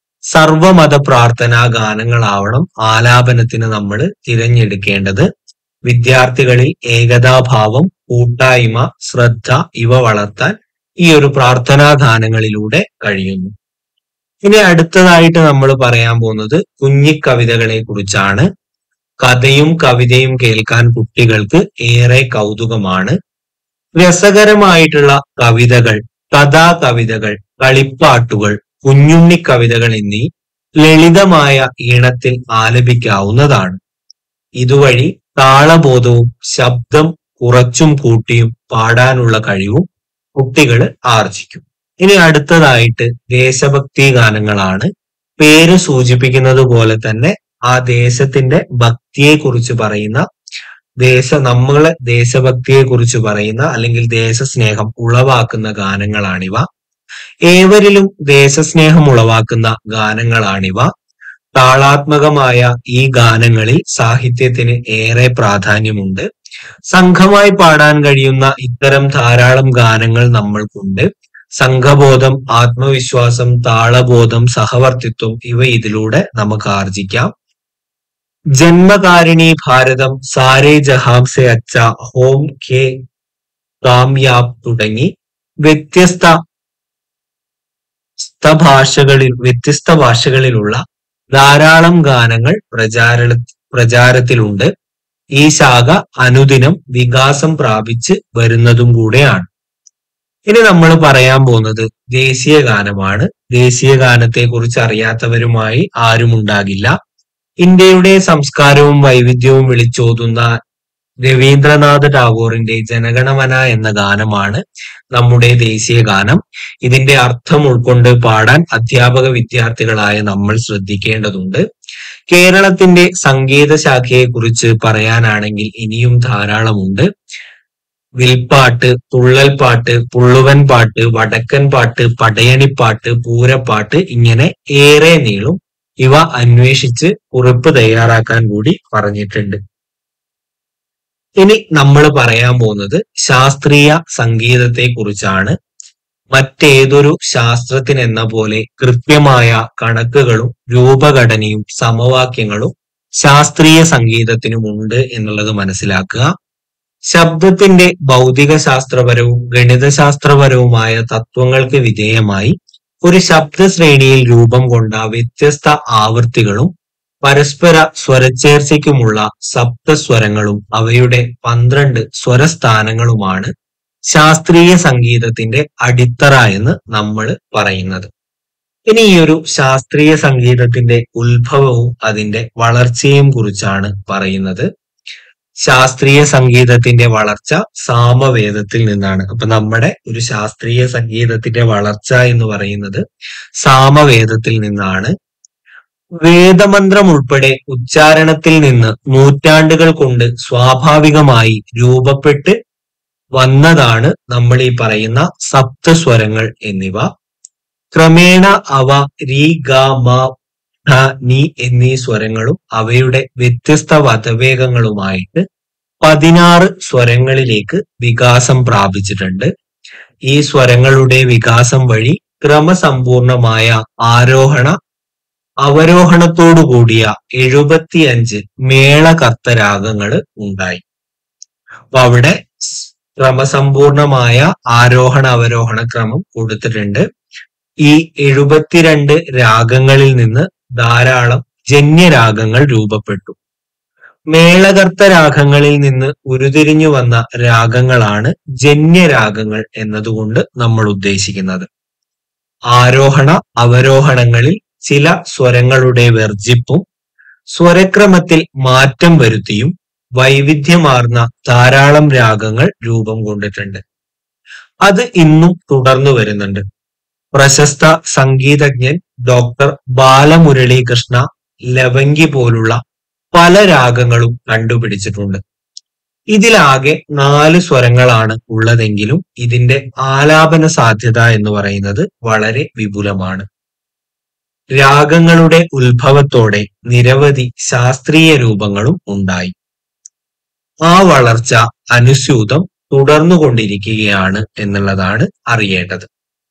സർവമത പ്രാർത്ഥനാ ഗാനങ്ങളാവണം ആലാപനത്തിന് നമ്മൾ തിരഞ്ഞെടുക്കേണ്ടത് വിദ്യാർത്ഥികളിൽ ഏകതാഭാവം കൂട്ടായ്മ ശ്രദ്ധ ഇവ വളർത്താൻ ഈ ഒരു പ്രാർത്ഥനാ ഗാനങ്ങളിലൂടെ കഴിയുന്നു ഇനി അടുത്തതായിട്ട് നമ്മൾ പറയാൻ പോകുന്നത് കുഞ്ഞിക്കവിതകളെ കുറിച്ചാണ് കഥയും കവിതയും കേൾക്കാൻ കുട്ടികൾക്ക് ഏറെ കൗതുകമാണ് രസകരമായിട്ടുള്ള കവിതകൾ കഥാകവിതകൾ കളിപ്പാട്ടുകൾ കുഞ്ഞുണ്ണി കവിതകൾ എന്നീ ലളിതമായ ഈണത്തിൽ ആലപിക്കാവുന്നതാണ് ഇതുവഴി താളബോധവും ശബ്ദം കുറച്ചും കൂട്ടിയും പാടാനുള്ള കഴിവും കുട്ടികൾ ആർജിക്കും ഇനി അടുത്തതായിട്ട് ദേശഭക്തി ഗാനങ്ങളാണ് പേര് സൂചിപ്പിക്കുന്നത് പോലെ തന്നെ ആ ദേശത്തിന്റെ ഭക്തിയെ കുറിച്ച് പറയുന്ന ദേശ നമ്മളെ ദേശഭക്തിയെ കുറിച്ച് പറയുന്ന അല്ലെങ്കിൽ ദേശസ്നേഹം ഉളവാക്കുന്ന ഗാനങ്ങളാണിവ ഏവരിലും ദേശസ്നേഹം ഉളവാക്കുന്ന ഗാനങ്ങളാണിവ താളാത്മകമായ ഈ ഗാനങ്ങളിൽ സാഹിത്യത്തിന് ഏറെ പ്രാധാന്യമുണ്ട് സംഘമായി പാടാൻ കഴിയുന്ന ഇത്തരം ധാരാളം ഗാനങ്ങൾ നമ്മൾക്കുണ്ട് സംഘബോധം ആത്മവിശ്വാസം താളബോധം സഹവർത്തിത്വം ഇവ ഇതിലൂടെ നമുക്ക് ആർജിക്കാം ജന്മകാരിണി ഭാരതം സാരേ ജഹാംസെ അച്ച ഹോം കെ കാംയാബ് തുടങ്ങി വ്യത്യസ്ത ഭാഷകളിൽ വ്യത്യസ്ത ഭാഷകളിലുള്ള ധാരാളം ഗാനങ്ങൾ പ്രചാര പ്രചാരത്തിലുണ്ട് ഈ ശാഖ അനുദിനം വികാസം പ്രാപിച്ച് വരുന്നതും കൂടെയാണ് ഇനി നമ്മൾ പറയാൻ പോകുന്നത് ദേശീയ ഗാനമാണ് ദേശീയ ഗാനത്തെ കുറിച്ച് അറിയാത്തവരുമായി ആരും ഉണ്ടാകില്ല ഇന്ത്യയുടെ സംസ്കാരവും വൈവിധ്യവും വിളിച്ചോതുന്ന രവീന്ദ്രനാഥ് ടാഗോറിന്റെ ജനഗണമന എന്ന ഗാനമാണ് നമ്മുടെ ദേശീയ ഗാനം ഇതിന്റെ അർത്ഥം ഉൾക്കൊണ്ട് പാടാൻ അധ്യാപക വിദ്യാർത്ഥികളായ നമ്മൾ ശ്രദ്ധിക്കേണ്ടതുണ്ട് കേരളത്തിന്റെ സംഗീത ശാഖയെ കുറിച്ച് പറയാനാണെങ്കിൽ ഇനിയും ധാരാളമുണ്ട് വിൽപ്പാട്ട് തുള്ളൽപ്പാട്ട് പുള്ളുവൻ പാട്ട് വടക്കൻ പാട്ട് പടയണിപ്പാട്ട് പൂരപ്പാട്ട് ഇങ്ങനെ ഏറെ നീളും ഇവ അന്വേഷിച്ച് കുറിപ്പ് തയ്യാറാക്കാൻ കൂടി പറഞ്ഞിട്ടുണ്ട് ഇനി നമ്മൾ പറയാൻ പോകുന്നത് ശാസ്ത്രീയ സംഗീതത്തെ കുറിച്ചാണ് മറ്റേതൊരു ശാസ്ത്രത്തിനെന്ന പോലെ കൃത്യമായ കണക്കുകളും രൂപഘടനയും സമവാക്യങ്ങളും ശാസ്ത്രീയ സംഗീതത്തിനുമുണ്ട് എന്നുള്ളത് മനസ്സിലാക്കുക ശബ്ദത്തിന്റെ ഭൗതിക ശാസ്ത്രപരവും ഗണിതശാസ്ത്രപരവുമായ തത്വങ്ങൾക്ക് വിധേയമായി ഒരു ശബ്ദ ശ്രേണിയിൽ രൂപം കൊണ്ട വ്യത്യസ്ത ആവൃത്തികളും പരസ്പര സ്വരച്ചേർച്ചയ്ക്കുമുള്ള സപ്തസ്വരങ്ങളും അവയുടെ പന്ത്രണ്ട് സ്വരസ്ഥാനങ്ങളുമാണ് ശാസ്ത്രീയ സംഗീതത്തിന്റെ അടിത്തറ എന്ന് നമ്മൾ പറയുന്നത് ഇനി ഈ ഒരു ശാസ്ത്രീയ സംഗീതത്തിന്റെ ഉത്ഭവവും അതിന്റെ വളർച്ചയും കുറിച്ചാണ് പറയുന്നത് ശാസ്ത്രീയ സംഗീതത്തിന്റെ വളർച്ച സാമവേദത്തിൽ നിന്നാണ് അപ്പൊ നമ്മുടെ ഒരു ശാസ്ത്രീയ സംഗീതത്തിന്റെ വളർച്ച എന്ന് പറയുന്നത് സാമവേദത്തിൽ നിന്നാണ് വേദമന്ത്രം ഉൾപ്പെടെ ഉച്ചാരണത്തിൽ നിന്ന് നൂറ്റാണ്ടുകൾ കൊണ്ട് സ്വാഭാവികമായി രൂപപ്പെട്ട് വന്നതാണ് നമ്മൾ ഈ പറയുന്ന സപ്തസ്വരങ്ങൾ എന്നിവ ക്രമേണ അവ രി ഗ മ ധ നി എന്നീ സ്വരങ്ങളും അവയുടെ വ്യത്യസ്ത വധവേഗങ്ങളുമായിട്ട് പതിനാറ് സ്വരങ്ങളിലേക്ക് വികാസം പ്രാപിച്ചിട്ടുണ്ട് ഈ സ്വരങ്ങളുടെ വികാസം വഴി ക്രമസമ്പൂർണമായ ആരോഹണ അവരോഹണത്തോടു കൂടിയ എഴുപത്തിയഞ്ച് മേളകർത്തരാഗങ്ങൾ ഉണ്ടായി അപ്പൊ അവിടെ ക്രമസമ്പൂർണമായ ആരോഹണ അവരോഹണ ക്രമം കൊടുത്തിട്ടുണ്ട് ഈ എഴുപത്തിരണ്ട് രാഗങ്ങളിൽ നിന്ന് ധാരാളം ജന്യരാഗങ്ങൾ രൂപപ്പെട്ടു മേളകർത്ത രാഗങ്ങളിൽ നിന്ന് ഉരുതിരിഞ്ഞു വന്ന രാഗങ്ങളാണ് ജന്യരാഗങ്ങൾ എന്നതുകൊണ്ട് നമ്മൾ ഉദ്ദേശിക്കുന്നത് ആരോഹണ അവരോഹണങ്ങളിൽ ചില സ്വരങ്ങളുടെ വർജിപ്പും സ്വരക്രമത്തിൽ മാറ്റം വരുത്തിയും വൈവിധ്യമാർന്ന ധാരാളം രാഗങ്ങൾ രൂപം കൊണ്ടിട്ടുണ്ട് അത് ഇന്നും തുടർന്നു വരുന്നുണ്ട് പ്രശസ്ത സംഗീതജ്ഞൻ ഡോക്ടർ ബാലമുരളീകൃഷ്ണ ലവങ്കി പോലുള്ള പല രാഗങ്ങളും കണ്ടുപിടിച്ചിട്ടുണ്ട് ഇതിലാകെ നാല് സ്വരങ്ങളാണ് ഉള്ളതെങ്കിലും ഇതിന്റെ ആലാപന സാധ്യത എന്ന് പറയുന്നത് വളരെ വിപുലമാണ് രാഗങ്ങളുടെ ഉത്ഭവത്തോടെ നിരവധി ശാസ്ത്രീയ രൂപങ്ങളും ഉണ്ടായി ആ വളർച്ച അനുസ്യൂതം തുടർന്നുകൊണ്ടിരിക്കുകയാണ് എന്നുള്ളതാണ് അറിയേണ്ടത്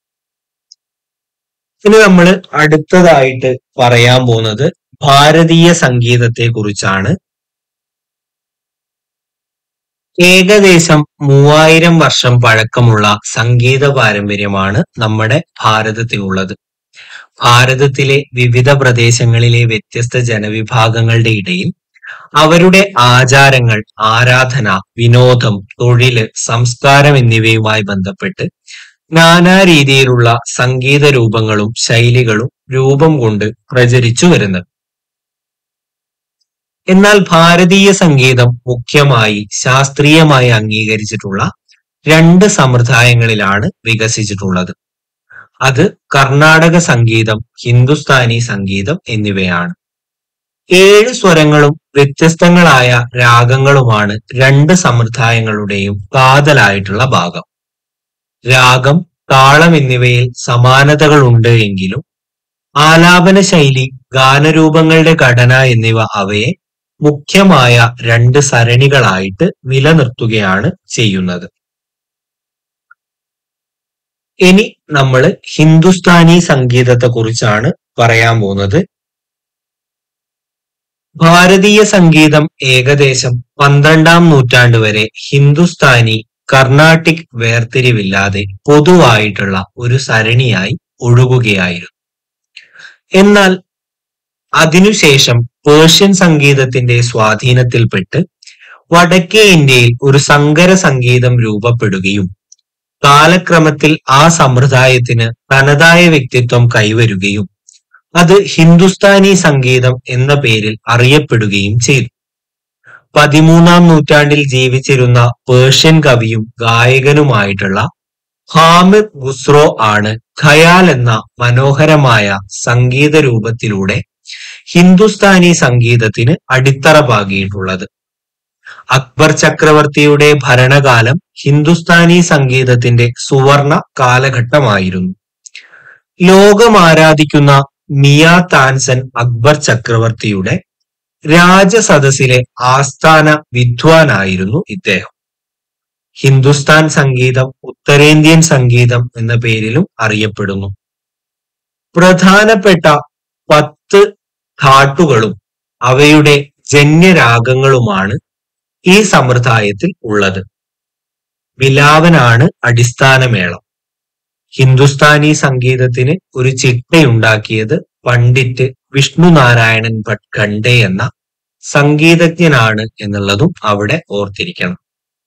ഇനി നമ്മൾ അടുത്തതായിട്ട് പറയാൻ പോകുന്നത് ഭാരതീയ സംഗീതത്തെ കുറിച്ചാണ് ഏകദേശം മൂവായിരം വർഷം പഴക്കമുള്ള സംഗീത പാരമ്പര്യമാണ് നമ്മുടെ ഭാരതത്തിനുള്ളത് ഭാരതത്തിലെ വിവിധ പ്രദേശങ്ങളിലെ വ്യത്യസ്ത ജനവിഭാഗങ്ങളുടെ ഇടയിൽ അവരുടെ ആചാരങ്ങൾ ആരാധന വിനോദം തൊഴില് സംസ്കാരം എന്നിവയുമായി ബന്ധപ്പെട്ട് നാനാ രീതിയിലുള്ള സംഗീത രൂപങ്ങളും ശൈലികളും രൂപം കൊണ്ട് പ്രചരിച്ചു വരുന്നത് എന്നാൽ ഭാരതീയ സംഗീതം മുഖ്യമായി ശാസ്ത്രീയമായി അംഗീകരിച്ചിട്ടുള്ള രണ്ട് സമ്പ്രദായങ്ങളിലാണ് വികസിച്ചിട്ടുള്ളത് അത് കർണാടക സംഗീതം ഹിന്ദുസ്ഥാനി സംഗീതം എന്നിവയാണ് ഏഴ് സ്വരങ്ങളും വ്യത്യസ്തങ്ങളായ രാഗങ്ങളുമാണ് രണ്ട് സമ്പ്രദായങ്ങളുടെയും കാതലായിട്ടുള്ള ഭാഗം രാഗം താളം എന്നിവയിൽ സമാനതകളുണ്ട് എങ്കിലും ആലാപന ശൈലി ഗാനരൂപങ്ങളുടെ ഘടന എന്നിവ അവയെ മുഖ്യമായ രണ്ട് സരണികളായിട്ട് നിലനിർത്തുകയാണ് ചെയ്യുന്നത് ഇനി നമ്മൾ ഹിന്ദുസ്ഥാനി സംഗീതത്തെ കുറിച്ചാണ് പറയാൻ പോകുന്നത് ഭാരതീയ സംഗീതം ഏകദേശം പന്ത്രണ്ടാം നൂറ്റാണ്ട് വരെ ഹിന്ദുസ്ഥാനി കർണാട്ടിക് വേർതിരിവില്ലാതെ പൊതുവായിട്ടുള്ള ഒരു സരണിയായി ഒഴുകുകയായിരുന്നു എന്നാൽ അതിനുശേഷം പേർഷ്യൻ സംഗീതത്തിന്റെ സ്വാധീനത്തിൽപ്പെട്ട് വടക്കേ ഇന്ത്യയിൽ ഒരു സങ്കര സംഗീതം രൂപപ്പെടുകയും കാലക്രമത്തിൽ ആ സമ്പ്രദായത്തിന് തനതായ വ്യക്തിത്വം കൈവരുകയും അത് ഹിന്ദുസ്ഥാനി സംഗീതം എന്ന പേരിൽ അറിയപ്പെടുകയും ചെയ്തു പതിമൂന്നാം നൂറ്റാണ്ടിൽ ജീവിച്ചിരുന്ന പേർഷ്യൻ കവിയും ഗായകനുമായിട്ടുള്ള ഹാമിദ് ഖുസ്രോ ആണ് ഖയാൽ എന്ന മനോഹരമായ സംഗീത രൂപത്തിലൂടെ ഹിന്ദുസ്ഥാനി സംഗീതത്തിന് അടിത്തറ പാകിയിട്ടുള്ളത് അക്ബർ ചക്രവർത്തിയുടെ ഭരണകാലം ഹിന്ദുസ്ഥാനി സംഗീതത്തിന്റെ സുവർണ കാലഘട്ടമായിരുന്നു ലോകം ആരാധിക്കുന്ന മിയ താൻസൻ അക്ബർ ചക്രവർത്തിയുടെ രാജസദസ്സിലെ ആസ്ഥാന വിദ്വാനായിരുന്നു ഇദ്ദേഹം ഹിന്ദുസ്ഥാൻ സംഗീതം ഉത്തരേന്ത്യൻ സംഗീതം എന്ന പേരിലും അറിയപ്പെടുന്നു പ്രധാനപ്പെട്ട പത്ത് ഘാട്ടുകളും അവയുടെ ജന്യരാഗങ്ങളുമാണ് ഈ സമ്പ്രദായത്തിൽ ഉള്ളത് ബിലാവനാണ് അടിസ്ഥാനമേളം ഹിന്ദുസ്ഥാനി സംഗീതത്തിന് ഒരു ചിട്ടയുണ്ടാക്കിയത് പണ്ഡിറ്റ് വിഷ്ണു നാരായണൻ ഭട്ട് ഖണ്ഡെ എന്ന സംഗീതജ്ഞനാണ് എന്നുള്ളതും അവിടെ ഓർത്തിരിക്കണം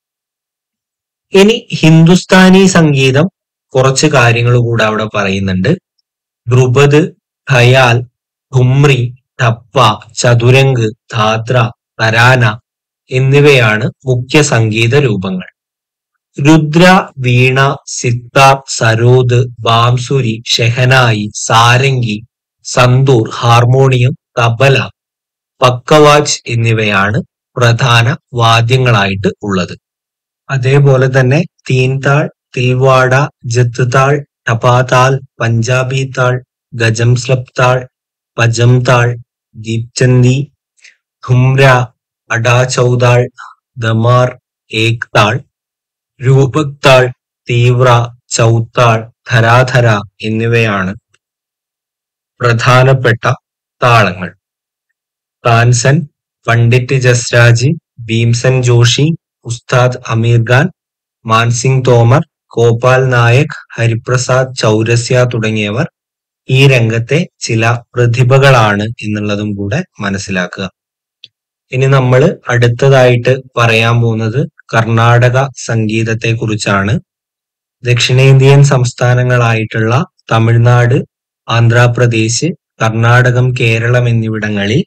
ഇനി ഹിന്ദുസ്ഥാനി സംഗീതം കുറച്ച് കാര്യങ്ങൾ കൂടെ അവിടെ പറയുന്നുണ്ട് ധ്രുപദ് ഖയാൽ ഠുമ്രി ടപ്പ ചതുരങ്ക് ധാത്ര തരാന എന്നിവയാണ് മുഖ്യ സംഗീത രൂപങ്ങൾ രുദ്ര വീണ സിത്താർ സരോദ് ബാംസുരി ഷെഹനായി സാരംഗി സന്തൂർ ഹാർമോണിയം തബല പക്കവാച്ച് എന്നിവയാണ് പ്രധാന വാദ്യങ്ങളായിട്ട് ഉള്ളത് അതേപോലെ തന്നെ തീൻതാൾ തിൽവാഡ ജത്ത് താൾ ടപാതാൾ പഞ്ചാബി താൾ ഗജം സ്ലപ് താൾ പജം താൾ ദീപ്ചന്തി ധുംര അഡാ ചൗതാൾ ദമാർ ഏക് താൾ രൂപക് താൾ തീവ്ര ചൗത്താൾ ധരാധര എന്നിവയാണ് പ്രധാനപ്പെട്ട താളങ്ങൾ താൻസൻ പണ്ഡിറ്റ് ജസ്രാജ് ഭീംസൻ ജോഷി ഉസ്താദ് അമീർ ഖാൻ മാൻസിംഗ് തോമർ ഗോപാൽ നായക് ഹരിപ്രസാദ് ചൗരസ്യ തുടങ്ങിയവർ ഈ രംഗത്തെ ചില പ്രതിഭകളാണ് എന്നുള്ളതും കൂടെ മനസ്സിലാക്കുക ഇനി നമ്മൾ അടുത്തതായിട്ട് പറയാൻ പോകുന്നത് കർണാടക സംഗീതത്തെ കുറിച്ചാണ് ദക്ഷിണേന്ത്യൻ സംസ്ഥാനങ്ങളായിട്ടുള്ള തമിഴ്നാട് ആന്ധ്രാപ്രദേശ് കർണാടകം കേരളം എന്നിവിടങ്ങളിൽ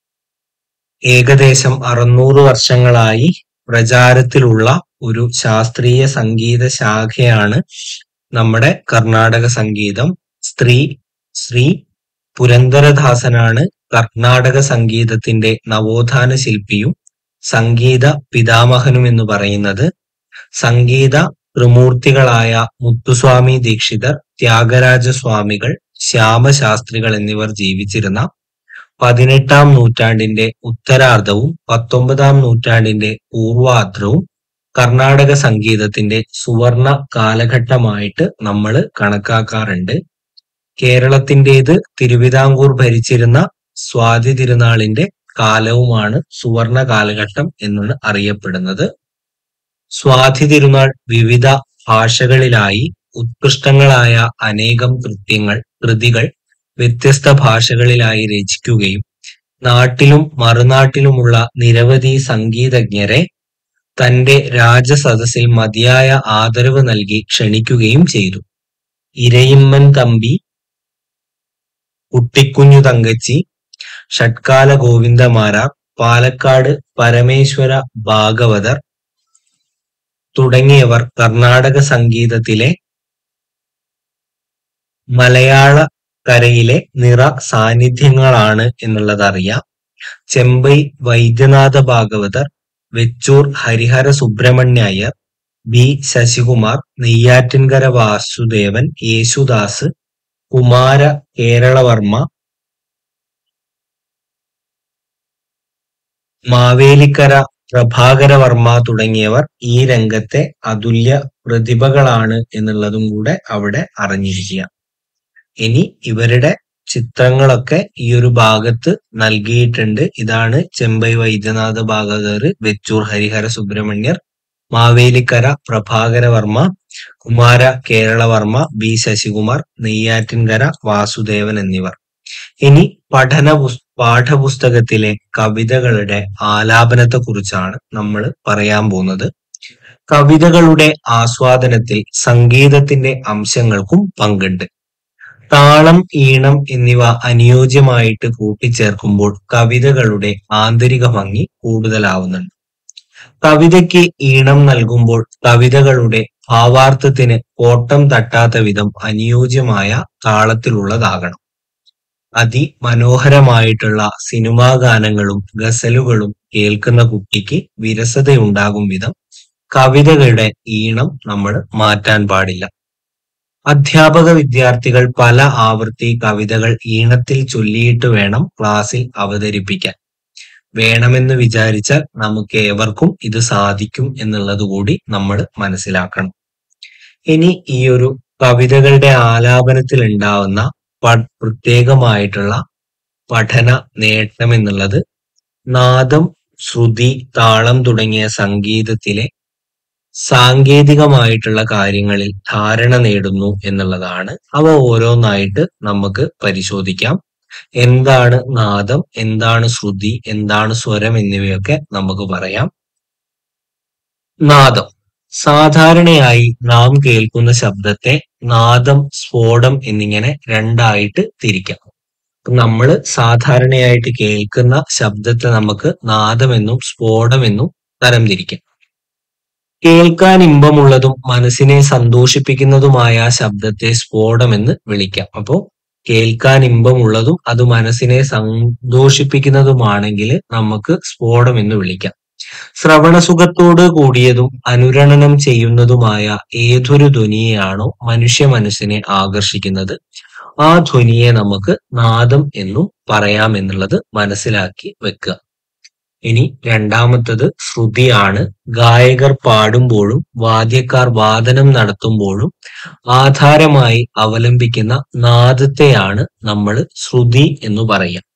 ഏകദേശം അറുന്നൂറ് വർഷങ്ങളായി പ്രചാരത്തിലുള്ള ഒരു ശാസ്ത്രീയ സംഗീത ശാഖയാണ് നമ്മുടെ കർണാടക സംഗീതം സ്ത്രീ ശ്രീ പുരന്ദരദാസനാണ് കർണാടക സംഗീതത്തിന്റെ നവോത്ഥാന ശില്പിയും സംഗീത പിതാമഹനും എന്ന് പറയുന്നത് സംഗീത ത്രിമൂർത്തികളായ മുത്തുസ്വാമി ദീക്ഷിതർ ത്യാഗരാജ സ്വാമികൾ ശ്യാമശാസ്ത്രികൾ എന്നിവർ ജീവിച്ചിരുന്ന പതിനെട്ടാം നൂറ്റാണ്ടിന്റെ ഉത്തരാർദ്ധവും പത്തൊമ്പതാം നൂറ്റാണ്ടിന്റെ പൂർവാർദ്ധവും കർണാടക സംഗീതത്തിന്റെ സുവർണ കാലഘട്ടമായിട്ട് നമ്മൾ കണക്കാക്കാറുണ്ട് കേരളത്തിന്റേത് തിരുവിതാംകൂർ ഭരിച്ചിരുന്ന സ്വാതി തിരുനാളിന്റെ കാലവുമാണ് സുവർണ കാലഘട്ടം എന്നാണ് അറിയപ്പെടുന്നത് സ്വാതി തിരുനാൾ വിവിധ ഭാഷകളിലായി ഉത്കൃഷ്ടങ്ങളായ അനേകം കൃത്യങ്ങൾ കൃതികൾ വ്യത്യസ്ത ഭാഷകളിലായി രചിക്കുകയും നാട്ടിലും മറുനാട്ടിലുമുള്ള നിരവധി സംഗീതജ്ഞരെ തന്റെ രാജസദസ്സിൽ മതിയായ ആദരവ് നൽകി ക്ഷണിക്കുകയും ചെയ്തു ഇരയിമ്മൻ തമ്പി കുട്ടിക്കുഞ്ഞു തങ്കച്ചി ഷട്കാല ഗോവിന്ദമാരാർ പാലക്കാട് പരമേശ്വര ഭാഗവതർ തുടങ്ങിയവർ കർണാടക സംഗീതത്തിലെ മലയാള കരയിലെ നിറ സാന്നിധ്യങ്ങളാണ് എന്നുള്ളത് അറിയാം ചെമ്പൈ വൈദ്യനാഥ ഭാഗവതർ വെച്ചൂർ ഹരിഹര സുബ്രഹ്മണ്യ അയ്യർ ബി ശശികുമാർ നെയ്യാറ്റിൻകര വാസുദേവൻ യേശുദാസ് കുമാര കേരളവർമ്മ മാവേലിക്കര പ്രഭാകരവർമ്മ തുടങ്ങിയവർ ഈ രംഗത്തെ അതുല്യ പ്രതിഭകളാണ് എന്നുള്ളതും കൂടെ അവിടെ അറിഞ്ഞിരിക്കുക ഇനി ഇവരുടെ ചിത്രങ്ങളൊക്കെ ഈ ഒരു ഭാഗത്ത് നൽകിയിട്ടുണ്ട് ഇതാണ് ചെമ്പൈ വൈദ്യനാഥ ഭാഗവതർ വെച്ചൂർ ഹരിഹര സുബ്രഹ്മണ്യർ മാവേലിക്കര പ്രഭാകരവർമ്മ കുമാര കേരളവർമ്മ ബി ശശികുമാർ നെയ്യാറ്റിൻകര വാസുദേവൻ എന്നിവർ ഇനി പഠന പുസ് പാഠപുസ്തകത്തിലെ കവിതകളുടെ ആലാപനത്തെ കുറിച്ചാണ് നമ്മൾ പറയാൻ പോകുന്നത് കവിതകളുടെ ആസ്വാദനത്തിൽ സംഗീതത്തിന്റെ അംശങ്ങൾക്കും പങ്കുണ്ട് താളം ഈണം എന്നിവ അനുയോജ്യമായിട്ട് കൂട്ടിച്ചേർക്കുമ്പോൾ കവിതകളുടെ ആന്തരിക ഭംഗി കൂടുതലാവുന്നുണ്ട് കവിതയ്ക്ക് ഈണം നൽകുമ്പോൾ കവിതകളുടെ ഭാവാർത്ഥത്തിന് കോട്ടം തട്ടാത്ത വിധം അനുയോജ്യമായ താളത്തിലുള്ളതാകണം അതിമനോഹരമായിട്ടുള്ള സിനിമാ ഗാനങ്ങളും ഗസലുകളും കേൾക്കുന്ന കുട്ടിക്ക് വിരസതയുണ്ടാകും വിധം കവിതകളുടെ ഈണം നമ്മൾ മാറ്റാൻ പാടില്ല അധ്യാപക വിദ്യാർത്ഥികൾ പല ആവൃത്തി കവിതകൾ ഈണത്തിൽ ചൊല്ലിയിട്ട് വേണം ക്ലാസ്സിൽ അവതരിപ്പിക്കാൻ വേണമെന്ന് വിചാരിച്ചാൽ നമുക്ക് ഏവർക്കും ഇത് സാധിക്കും എന്നുള്ളത് കൂടി നമ്മൾ മനസ്സിലാക്കണം ഇനി ഈ ഒരു കവിതകളുടെ ആലാപനത്തിൽ ഉണ്ടാവുന്ന പ- പ്രത്യേകമായിട്ടുള്ള പഠന നേട്ടം എന്നുള്ളത് നാദം ശ്രുതി താളം തുടങ്ങിയ സംഗീതത്തിലെ സാങ്കേതികമായിട്ടുള്ള കാര്യങ്ങളിൽ ധാരണ നേടുന്നു എന്നുള്ളതാണ് അവ ഓരോന്നായിട്ട് നമുക്ക് പരിശോധിക്കാം എന്താണ് നാദം എന്താണ് ശ്രുതി എന്താണ് സ്വരം എന്നിവയൊക്കെ നമുക്ക് പറയാം നാദം സാധാരണയായി നാം കേൾക്കുന്ന ശബ്ദത്തെ നാദം സ്ഫോടം എന്നിങ്ങനെ രണ്ടായിട്ട് തിരിക്കാം നമ്മൾ സാധാരണയായിട്ട് കേൾക്കുന്ന ശബ്ദത്തെ നമുക്ക് നാദമെന്നും സ്ഫോടമെന്നും തരംതിരിക്കാം കേൾക്കാൻ ഇമ്പമുള്ളതും മനസ്സിനെ സന്തോഷിപ്പിക്കുന്നതുമായ ശബ്ദത്തെ സ്ഫോടമെന്ന് വിളിക്കാം അപ്പോ കേൾക്കാൻ ഇമ്പമുള്ളതും അത് മനസ്സിനെ സന്തോഷിപ്പിക്കുന്നതുമാണെങ്കിൽ നമുക്ക് സ്ഫോടം എന്ന് വിളിക്കാം ശ്രവണസുഖത്തോട് കൂടിയതും അനുരണനം ചെയ്യുന്നതുമായ ഏതൊരു ധ്വനിയെയാണോ മനുഷ്യ മനസ്സിനെ ആകർഷിക്കുന്നത് ആ ധ്വനിയെ നമുക്ക് നാദം എന്നും പറയാം എന്നുള്ളത് മനസ്സിലാക്കി വെക്കുക ഇനി രണ്ടാമത്തത് ശ്രുതിയാണ് ഗായകർ പാടുമ്പോഴും വാദ്യക്കാർ വാദനം നടത്തുമ്പോഴും ആധാരമായി അവലംബിക്കുന്ന നാദത്തെയാണ് നമ്മൾ ശ്രുതി എന്ന് പറയുക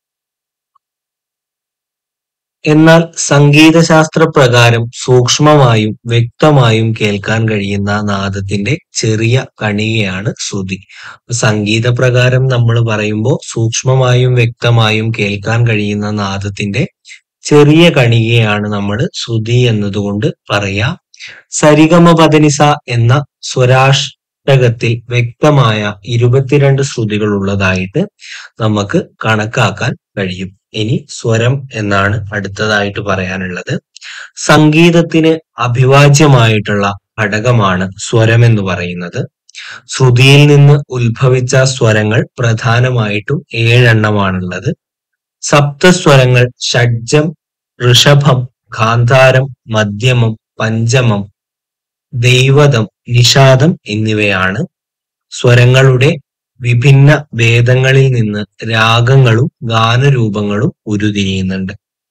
എന്നാൽ സംഗീതശാസ്ത്ര പ്രകാരം സൂക്ഷ്മമായും വ്യക്തമായും കേൾക്കാൻ കഴിയുന്ന നാദത്തിന്റെ ചെറിയ കണികയാണ് ശ്രുതി സംഗീത പ്രകാരം നമ്മൾ പറയുമ്പോൾ സൂക്ഷ്മമായും വ്യക്തമായും കേൾക്കാൻ കഴിയുന്ന നാദത്തിന്റെ ചെറിയ കണികയാണ് നമ്മൾ ശ്രുതി എന്നതുകൊണ്ട് പറയാ സരിഗമ പദനിസ എന്ന സ്വരാഷ്ടകത്തിൽ വ്യക്തമായ ഇരുപത്തിരണ്ട് ശ്രുതികൾ ഉള്ളതായിട്ട് നമുക്ക് കണക്കാക്കാൻ കഴിയും ഇനി സ്വരം എന്നാണ് അടുത്തതായിട്ട് പറയാനുള്ളത് സംഗീതത്തിന് അഭിവാജ്യമായിട്ടുള്ള ഘടകമാണ് സ്വരം എന്ന് പറയുന്നത് ശ്രുതിയിൽ നിന്ന് ഉത്ഭവിച്ച സ്വരങ്ങൾ പ്രധാനമായിട്ടും ഏഴെണ്ണമാണുള്ളത് സപ്തസ്വരങ്ങൾ ഷഡ്ജം ഋഷഭം ഗാന്ധാരം മധ്യമം പഞ്ചമം ദൈവതം നിഷാദം എന്നിവയാണ് സ്വരങ്ങളുടെ വിഭിന്ന ഭേദങ്ങളിൽ നിന്ന് രാഗങ്ങളും ഗാനരൂപങ്ങളും ഉരുതിരിയുന്നുണ്ട്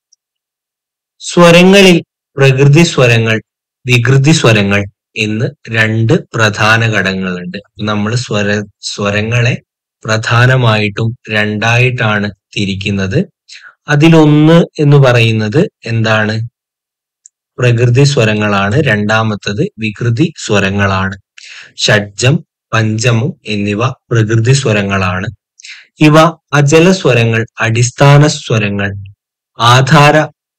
സ്വരങ്ങളിൽ പ്രകൃതി സ്വരങ്ങൾ വികൃതി സ്വരങ്ങൾ എന്ന് രണ്ട് പ്രധാന ഘടകങ്ങളുണ്ട് നമ്മൾ സ്വര സ്വരങ്ങളെ പ്രധാനമായിട്ടും രണ്ടായിട്ടാണ് തിരിക്കുന്നത് അതിലൊന്ന് എന്ന് പറയുന്നത് എന്താണ് പ്രകൃതി സ്വരങ്ങളാണ് രണ്ടാമത്തത് വികൃതി സ്വരങ്ങളാണ് ഷഡ്ജം പഞ്ചമം എന്നിവ പ്രകൃതി സ്വരങ്ങളാണ് ഇവ അജല സ്വരങ്ങൾ അടിസ്ഥാന സ്വരങ്ങൾ ആധാര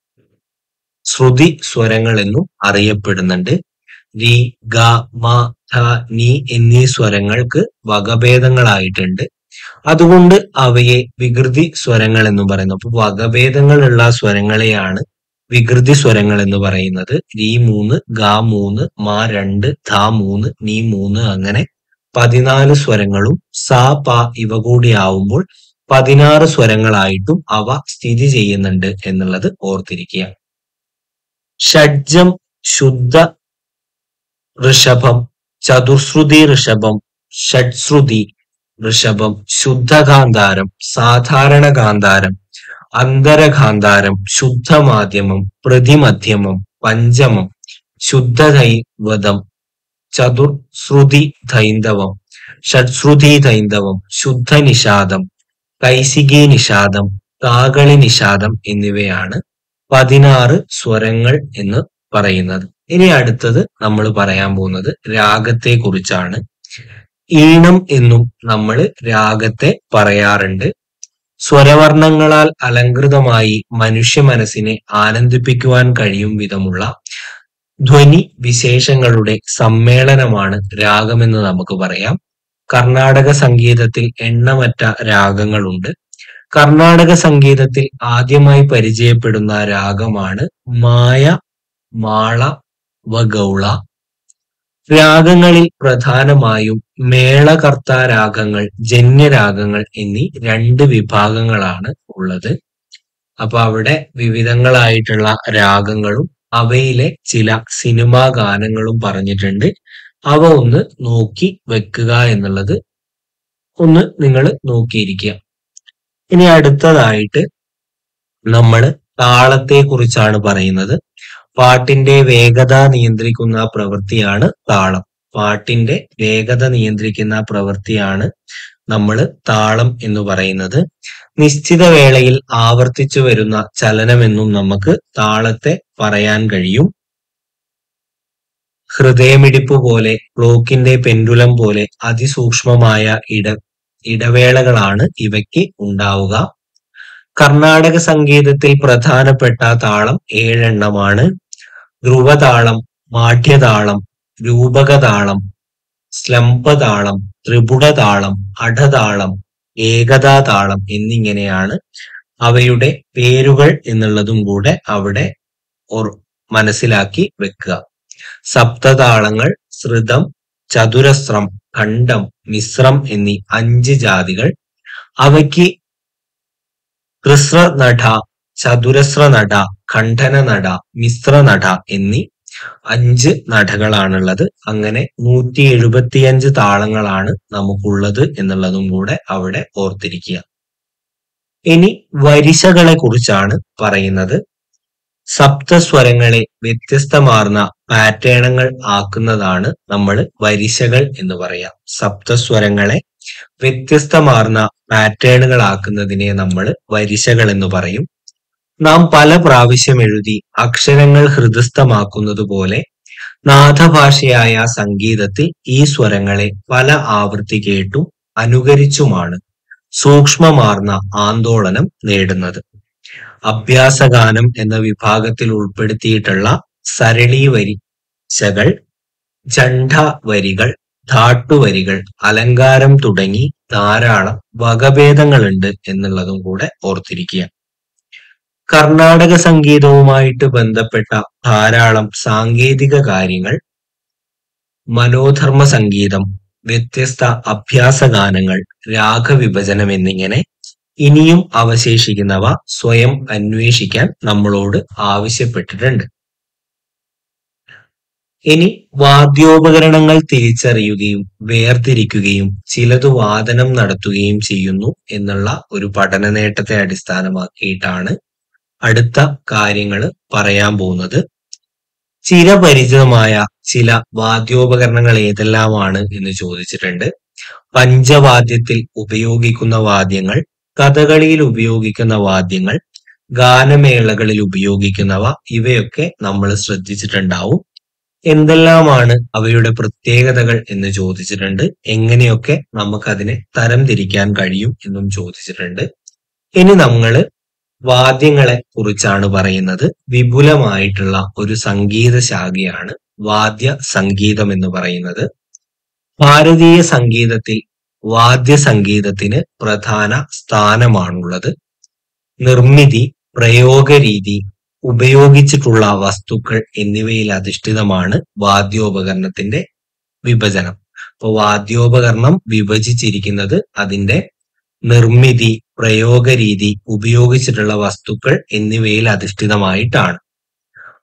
ശ്രുതി സ്വരങ്ങൾ എന്നും അറിയപ്പെടുന്നുണ്ട് രി ഗ മ ധ നി എന്നീ സ്വരങ്ങൾക്ക് വകഭേദങ്ങളായിട്ടുണ്ട് അതുകൊണ്ട് അവയെ വികൃതി സ്വരങ്ങൾ എന്ന് പറയുന്നു അപ്പൊ വകഭേദങ്ങളുള്ള സ്വരങ്ങളെയാണ് വികൃതി സ്വരങ്ങൾ എന്ന് പറയുന്നത് രി മൂന്ന് ഗ മൂന്ന് മ രണ്ട് ധ മൂന്ന് നീ മൂന്ന് അങ്ങനെ പതിനാല് സ്വരങ്ങളും സ പ ഇവ കൂടി ആവുമ്പോൾ പതിനാറ് സ്വരങ്ങളായിട്ടും അവ സ്ഥിതി ചെയ്യുന്നുണ്ട് എന്നുള്ളത് ഓർത്തിരിക്കുക ഷഡ്ജം ശുദ്ധ ഋഷഭം ചതുശ്രുതി ഋഷഭം ഷഡ്ശ്രുതി ഋഷഭം ശുദ്ധകാന്താരം സാധാരണ കാന്താരം അന്തരകാന്താരം ശുദ്ധമാധ്യമം പ്രതിമധ്യമം പഞ്ചമം ശുദ്ധദൈവതം ചതുർശ്രുതി ദൈന്ദവം ഷഡ്ശ്രുതി ദൈന്ദവം ശുദ്ധനിഷാദം കൈസികി നിഷാദം കാകളി നിഷാദം എന്നിവയാണ് പതിനാറ് സ്വരങ്ങൾ എന്ന് പറയുന്നത് ഇനി അടുത്തത് നമ്മൾ പറയാൻ പോകുന്നത് രാഗത്തെ കുറിച്ചാണ് ഈണം എന്നും നമ്മൾ രാഗത്തെ പറയാറുണ്ട് സ്വരവർണ്ണങ്ങളാൽ അലങ്കൃതമായി മനുഷ്യ മനസ്സിനെ ആനന്ദിപ്പിക്കുവാൻ കഴിയും വിധമുള്ള ധ്വനി വിശേഷങ്ങളുടെ സമ്മേളനമാണ് രാഗമെന്ന് നമുക്ക് പറയാം കർണാടക സംഗീതത്തിൽ എണ്ണമറ്റ രാഗങ്ങളുണ്ട് കർണാടക സംഗീതത്തിൽ ആദ്യമായി പരിചയപ്പെടുന്ന രാഗമാണ് മായ മാള വഗൗള രാഗങ്ങളിൽ പ്രധാനമായും മേളകർത്ത രാഗങ്ങൾ ജന്യരാഗങ്ങൾ എന്നീ രണ്ട് വിഭാഗങ്ങളാണ് ഉള്ളത് അപ്പൊ അവിടെ വിവിധങ്ങളായിട്ടുള്ള രാഗങ്ങളും അവയിലെ ചില സിനിമാ ഗാനങ്ങളും പറഞ്ഞിട്ടുണ്ട് അവ ഒന്ന് നോക്കി വെക്കുക എന്നുള്ളത് ഒന്ന് നിങ്ങൾ നോക്കിയിരിക്കുക ഇനി അടുത്തതായിട്ട് നമ്മൾ താളത്തെ കുറിച്ചാണ് പറയുന്നത് പാട്ടിന്റെ വേഗത നിയന്ത്രിക്കുന്ന പ്രവൃത്തിയാണ് താളം പാട്ടിന്റെ വേഗത നിയന്ത്രിക്കുന്ന പ്രവൃത്തിയാണ് നമ്മൾ താളം എന്ന് പറയുന്നത് നിശ്ചിത വേളയിൽ ആവർത്തിച്ചു വരുന്ന ചലനമെന്നും നമുക്ക് താളത്തെ പറയാൻ കഴിയും ഹൃദയമിടിപ്പ് പോലെ ക്ലോക്കിന്റെ പെൻഡുലം പോലെ അതിസൂക്ഷ്മമായ ഇട ഇടവേളകളാണ് ഇവയ്ക്ക് ഉണ്ടാവുക കർണാടക സംഗീതത്തിൽ പ്രധാനപ്പെട്ട താളം ഏഴെണ്ണമാണ് ധ്രുവതാളം മാഠ്യതാളം രൂപകതാളം സ്ലംബതാളം ത്രിപുടതാളം അഠതാളം ഏകതാതാളം എന്നിങ്ങനെയാണ് അവയുടെ പേരുകൾ എന്നുള്ളതും കൂടെ അവിടെ ഓർ മനസ്സിലാക്കി വെക്കുക സപ്തതാളങ്ങൾ ശ്രുതം ചതുരസ്രം ഖണ്ഡം മിശ്രം എന്നീ അഞ്ച് ജാതികൾ അവയ്ക്ക് കൃസ്രനട ചതുരസ്രനട ഖണ്ഡനനട മിശ്രനട എന്നീ അഞ്ച് നടകളാണുള്ളത് അങ്ങനെ നൂറ്റി എഴുപത്തിയഞ്ച് താളങ്ങളാണ് നമുക്കുള്ളത് എന്നുള്ളതും കൂടെ അവിടെ ഓർത്തിരിക്കുക ഇനി വരിശകളെ കുറിച്ചാണ് പറയുന്നത് സപ്തസ്വരങ്ങളെ വ്യത്യസ്തമാർന്ന പാറ്റേണുകൾ ആക്കുന്നതാണ് നമ്മൾ വരിശകൾ എന്ന് പറയാം സപ്തസ്വരങ്ങളെ വ്യത്യസ്തമാർന്ന പാറ്റേണുകൾ ആക്കുന്നതിനെ നമ്മൾ വരിശകൾ എന്ന് പറയും നാം പല പ്രാവശ്യം എഴുതി അക്ഷരങ്ങൾ ഹൃദയസ്ഥമാക്കുന്നത് പോലെ നാഥഭാഷയായ സംഗീതത്തിൽ ഈ സ്വരങ്ങളെ പല ആവൃത്തി കേട്ടും അനുകരിച്ചുമാണ് സൂക്ഷ്മമാർന്ന ആന്തോളനം നേടുന്നത് അഭ്യാസഗാനം എന്ന വിഭാഗത്തിൽ ഉൾപ്പെടുത്തിയിട്ടുള്ള സരളി വരിശകൾ ജണ്ഡ വരികൾ ധാട്ടുവരികൾ അലങ്കാരം തുടങ്ങി ധാരാളം വകഭേദങ്ങളുണ്ട് എന്നുള്ളതും കൂടെ ഓർത്തിരിക്കുക കർണാടക സംഗീതവുമായിട്ട് ബന്ധപ്പെട്ട ധാരാളം സാങ്കേതിക കാര്യങ്ങൾ മനോധർമ്മ സംഗീതം വ്യത്യസ്ത അഭ്യാസ ഗാനങ്ങൾ രാഗവിഭജനം എന്നിങ്ങനെ ഇനിയും അവശേഷിക്കുന്നവ സ്വയം അന്വേഷിക്കാൻ നമ്മളോട് ആവശ്യപ്പെട്ടിട്ടുണ്ട് ഇനി വാദ്യോപകരണങ്ങൾ തിരിച്ചറിയുകയും വേർതിരിക്കുകയും ചിലത് വാദനം നടത്തുകയും ചെയ്യുന്നു എന്നുള്ള ഒരു പഠന നേട്ടത്തെ അടിസ്ഥാനമാക്കിയിട്ടാണ് അടുത്ത കാര്യങ്ങൾ പറയാൻ പോകുന്നത് ചിരപരിചിതമായ ചില വാദ്യോപകരണങ്ങൾ ഏതെല്ലാമാണ് എന്ന് ചോദിച്ചിട്ടുണ്ട് പഞ്ചവാദ്യത്തിൽ ഉപയോഗിക്കുന്ന വാദ്യങ്ങൾ കഥകളിയിൽ ഉപയോഗിക്കുന്ന വാദ്യങ്ങൾ ഗാനമേളകളിൽ ഉപയോഗിക്കുന്നവ ഇവയൊക്കെ നമ്മൾ ശ്രദ്ധിച്ചിട്ടുണ്ടാവും എന്തെല്ലാമാണ് അവയുടെ പ്രത്യേകതകൾ എന്ന് ചോദിച്ചിട്ടുണ്ട് എങ്ങനെയൊക്കെ നമുക്കതിനെ തരംതിരിക്കാൻ കഴിയും എന്നും ചോദിച്ചിട്ടുണ്ട് ഇനി നമ്മൾ വാദ്യങ്ങളെ കുറിച്ചാണ് പറയുന്നത് വിപുലമായിട്ടുള്ള ഒരു സംഗീത ശാഖയാണ് വാദ്യ സംഗീതം എന്ന് പറയുന്നത് ഭാരതീയ സംഗീതത്തിൽ വാദ്യ സംഗീതത്തിന് പ്രധാന സ്ഥാനമാണുള്ളത് നിർമ്മിതി പ്രയോഗരീതി ഉപയോഗിച്ചിട്ടുള്ള വസ്തുക്കൾ എന്നിവയിൽ അധിഷ്ഠിതമാണ് വാദ്യോപകരണത്തിന്റെ വിഭജനം അപ്പൊ വാദ്യോപകരണം വിഭജിച്ചിരിക്കുന്നത് അതിന്റെ നിർമ്മിതി പ്രയോഗരീതി ഉപയോഗിച്ചിട്ടുള്ള വസ്തുക്കൾ എന്നിവയിൽ അധിഷ്ഠിതമായിട്ടാണ്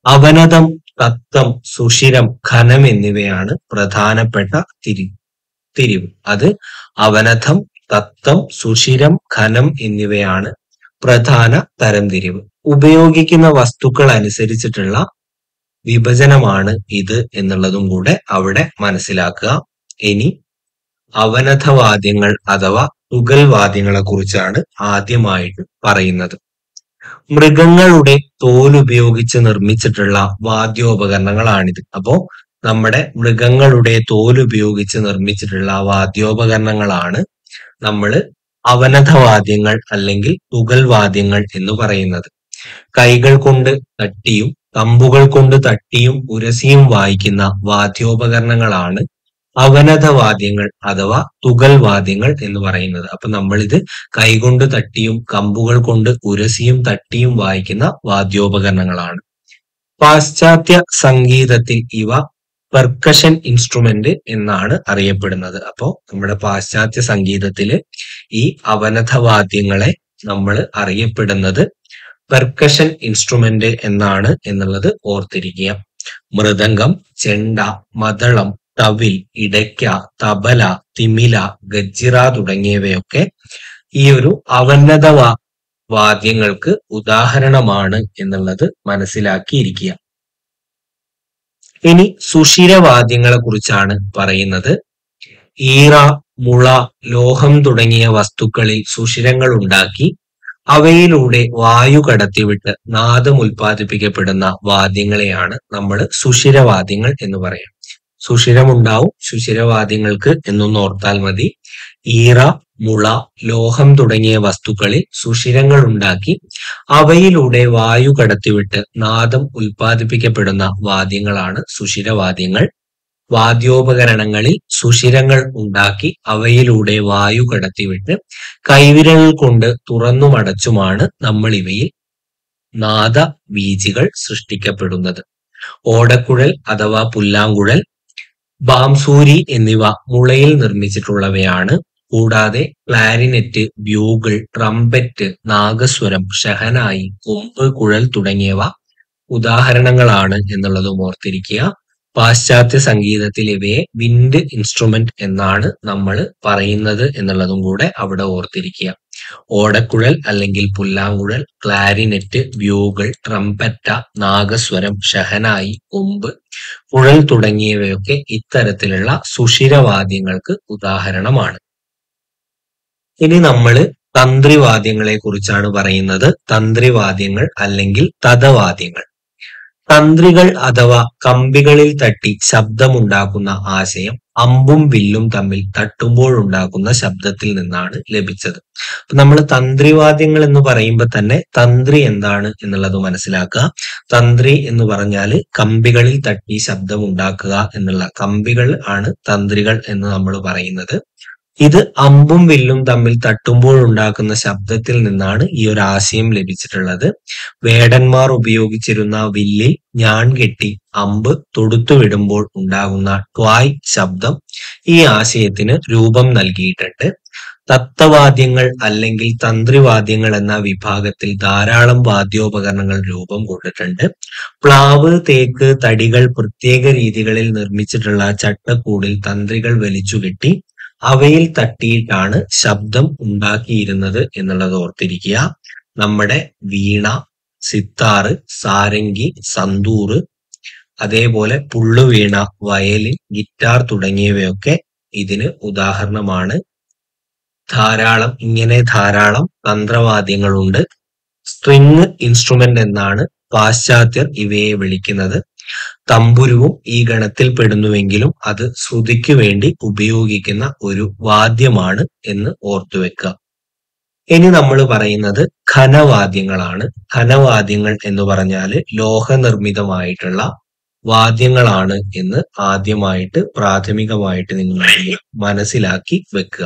അവനതം തത്വം സുഷിരം ഖനം എന്നിവയാണ് പ്രധാനപ്പെട്ട തിരി തിരിവ് അത് അവനഥം തത്തം സുഷിരം ഘനം എന്നിവയാണ് പ്രധാന തരംതിരിവ് ഉപയോഗിക്കുന്ന വസ്തുക്കൾ അനുസരിച്ചിട്ടുള്ള വിഭജനമാണ് ഇത് എന്നുള്ളതും കൂടെ അവിടെ മനസ്സിലാക്കുക ഇനി അവനഥവാദ്യങ്ങൾ അഥവാ തുകൽവാദ്യങ്ങളെ കുറിച്ചാണ് ആദ്യമായിട്ട് പറയുന്നത് മൃഗങ്ങളുടെ തോലുപയോഗിച്ച് നിർമ്മിച്ചിട്ടുള്ള വാദ്യോപകരണങ്ങളാണിത് അപ്പോ നമ്മുടെ മൃഗങ്ങളുടെ തോലുപയോഗിച്ച് നിർമ്മിച്ചിട്ടുള്ള വാദ്യോപകരണങ്ങളാണ് നമ്മൾ അവനഥവാദ്യങ്ങൾ അല്ലെങ്കിൽ തുകൽവാദ്യങ്ങൾ എന്ന് പറയുന്നത് കൈകൾ കൊണ്ട് തട്ടിയും കമ്പുകൾ കൊണ്ട് തട്ടിയും ഉരസിയും വായിക്കുന്ന വാദ്യോപകരണങ്ങളാണ് അവനഥവാദ്യങ്ങൾ അഥവാ തുകൽവാദ്യങ്ങൾ എന്ന് പറയുന്നത് അപ്പൊ നമ്മളിത് കൈകൊണ്ട് തട്ടിയും കമ്പുകൾ കൊണ്ട് ഉരസിയും തട്ടിയും വായിക്കുന്ന വാദ്യോപകരണങ്ങളാണ് പാശ്ചാത്യ സംഗീതത്തിൽ ഇവ പെർക്കഷൻ ഇൻസ്ട്രുമെന്റ് എന്നാണ് അറിയപ്പെടുന്നത് അപ്പോ നമ്മുടെ പാശ്ചാത്യ സംഗീതത്തില് ഈ അവനഥവാദ്യങ്ങളെ നമ്മൾ അറിയപ്പെടുന്നത് പെർക്കഷൻ ഇൻസ്ട്രുമെന്റ് എന്നാണ് എന്നുള്ളത് ഓർത്തിരിക്കുക മൃദംഗം ചെണ്ട മദളം തവിൽ ഇടയ്ക്ക തബല തിമില ഗജ്ജിറ തുടങ്ങിയവയൊക്കെ ഈ ഒരു അവന്നത വാ- വാദ്യങ്ങൾക്ക് ഉദാഹരണമാണ് എന്നുള്ളത് മനസ്സിലാക്കിയിരിക്കുക ഇനി സുഷിരവാദ്യങ്ങളെ കുറിച്ചാണ് പറയുന്നത് ഈറ മുള ലോഹം തുടങ്ങിയ വസ്തുക്കളിൽ സുഷിരങ്ങൾ ഉണ്ടാക്കി അവയിലൂടെ വായു കടത്തിവിട്ട് നാദം ഉൽപ്പാദിപ്പിക്കപ്പെടുന്ന വാദ്യങ്ങളെയാണ് നമ്മൾ സുഷിരവാദ്യങ്ങൾ എന്ന് പറയാം സുഷിരമുണ്ടാവും സുഷിരവാദ്യങ്ങൾക്ക് എന്നൊന്ന് ഓർത്താൽ മതി ഈറ മുള ലോഹം തുടങ്ങിയ വസ്തുക്കളിൽ സുഷിരങ്ങൾ ഉണ്ടാക്കി അവയിലൂടെ വായു കടത്തിവിട്ട് നാദം ഉൽപ്പാദിപ്പിക്കപ്പെടുന്ന വാദ്യങ്ങളാണ് സുഷിരവാദ്യങ്ങൾ വാദ്യോപകരണങ്ങളിൽ സുഷിരങ്ങൾ ഉണ്ടാക്കി അവയിലൂടെ വായു കടത്തിവിട്ട് കൈവിരൽ കൊണ്ട് തുറന്നുമടച്ചുമാണ് നമ്മൾ ഇവയിൽ നാദ വീജികൾ സൃഷ്ടിക്കപ്പെടുന്നത് ഓടക്കുഴൽ അഥവാ പുല്ലാങ്കുഴൽ ബാംസൂരി എന്നിവ മുളയിൽ നിർമ്മിച്ചിട്ടുള്ളവയാണ് കൂടാതെ clarinet bugle trumpet nagaswaram shehnai കൊമ്പ് കുഴൽ തുടങ്ങിയവ ഉദാഹരണങ്ങളാണ് എന്നുള്ളതും ഓർത്തിരിക്കുക പാശ്ചാത്യ സംഗീതത്തിൽ ഇവയെ വിൻഡ് ഇൻസ്ട്രുമെന്റ് എന്നാണ് നമ്മൾ പറയുന്നത് എന്നുള്ളതും കൂടെ അവിടെ ഓർത്തിരിക്കുക ഓടക്കുഴൽ അല്ലെങ്കിൽ പുല്ലാങ്കുഴൽ clarinet bugle trumpet nagaswaram shehnai കൊമ്പ് കുഴൽ തുടങ്ങിയവയൊക്കെ ഇത്തരത്തിലുള്ള സുഷിരവാദ്യങ്ങൾക്ക് ഉദാഹരണമാണ് ഇനി നമ്മൾ തന്ത്രിവാദ്യങ്ങളെ കുറിച്ചാണ് പറയുന്നത് തന്ത്രിവാദ്യങ്ങൾ അല്ലെങ്കിൽ തതവാദ്യങ്ങൾ തന്ത്രികൾ അഥവാ കമ്പികളിൽ തട്ടി ശബ്ദമുണ്ടാക്കുന്ന ആശയം അമ്പും വില്ലും തമ്മിൽ തട്ടുമ്പോഴുണ്ടാക്കുന്ന ശബ്ദത്തിൽ നിന്നാണ് ലഭിച്ചത് അപ്പൊ നമ്മൾ തന്ത്രിവാദ്യങ്ങൾ എന്ന് പറയുമ്പോൾ തന്നെ തന്ത്രി എന്താണ് എന്നുള്ളത് മനസ്സിലാക്കുക തന്ത്രി എന്ന് പറഞ്ഞാൽ കമ്പികളിൽ തട്ടി ശബ്ദം ഉണ്ടാക്കുക എന്നുള്ള കമ്പികൾ ആണ് തന്ത്രികൾ എന്ന് നമ്മൾ പറയുന്നത് ഇത് അമ്പും വില്ലും തമ്മിൽ തട്ടുമ്പോൾ ഉണ്ടാക്കുന്ന ശബ്ദത്തിൽ നിന്നാണ് ഈ ഒരു ആശയം ലഭിച്ചിട്ടുള്ളത് വേടന്മാർ ഉപയോഗിച്ചിരുന്ന വില്ലിൽ ഞാൻ കെട്ടി അമ്പ് തൊടുത്തു വിടുമ്പോൾ ഉണ്ടാകുന്ന ട്വായ് ശബ്ദം ഈ ആശയത്തിന് രൂപം നൽകിയിട്ടുണ്ട് തത്വവാദ്യങ്ങൾ അല്ലെങ്കിൽ തന്ത്രിവാദ്യങ്ങൾ എന്ന വിഭാഗത്തിൽ ധാരാളം വാദ്യോപകരണങ്ങൾ രൂപം കൊണ്ടിട്ടുണ്ട് പ്ലാവ് തേക്ക് തടികൾ പ്രത്യേക രീതികളിൽ നിർമ്മിച്ചിട്ടുള്ള ചട്ടക്കൂടിൽ തന്ത്രികൾ വലിച്ചുകെട്ടി അവയിൽ തട്ടിയിട്ടാണ് ശബ്ദം ഉണ്ടാക്കിയിരുന്നത് എന്നുള്ളത് ഓർത്തിരിക്കുക നമ്മുടെ വീണ സിത്താറ് സാരംഗി സന്തൂറ് അതേപോലെ പുള്ളുവീണ വയലിൻ ഗിറ്റാർ തുടങ്ങിയവയൊക്കെ ഇതിന് ഉദാഹരണമാണ് ധാരാളം ഇങ്ങനെ ധാരാളം തന്ത്രവാദ്യങ്ങളുണ്ട് സ്ട്രിങ് ഇൻസ്ട്രുമെന്റ് എന്നാണ് പാശ്ചാത്യർ ഇവയെ വിളിക്കുന്നത് തമ്പുരുവും ഈ ഗണത്തിൽ പെടുന്നുവെങ്കിലും അത് ശ്രുതിക്ക് വേണ്ടി ഉപയോഗിക്കുന്ന ഒരു വാദ്യമാണ് എന്ന് ഓർത്തുവെക്കുക ഇനി നമ്മൾ പറയുന്നത് ഘനവാദ്യങ്ങളാണ് ഘനവാദ്യങ്ങൾ എന്ന് പറഞ്ഞാൽ ലോഹനിർമ്മിതമായിട്ടുള്ള വാദ്യങ്ങളാണ് എന്ന് ആദ്യമായിട്ട് പ്രാഥമികമായിട്ട് നിങ്ങൾ മനസ്സിലാക്കി വെക്കുക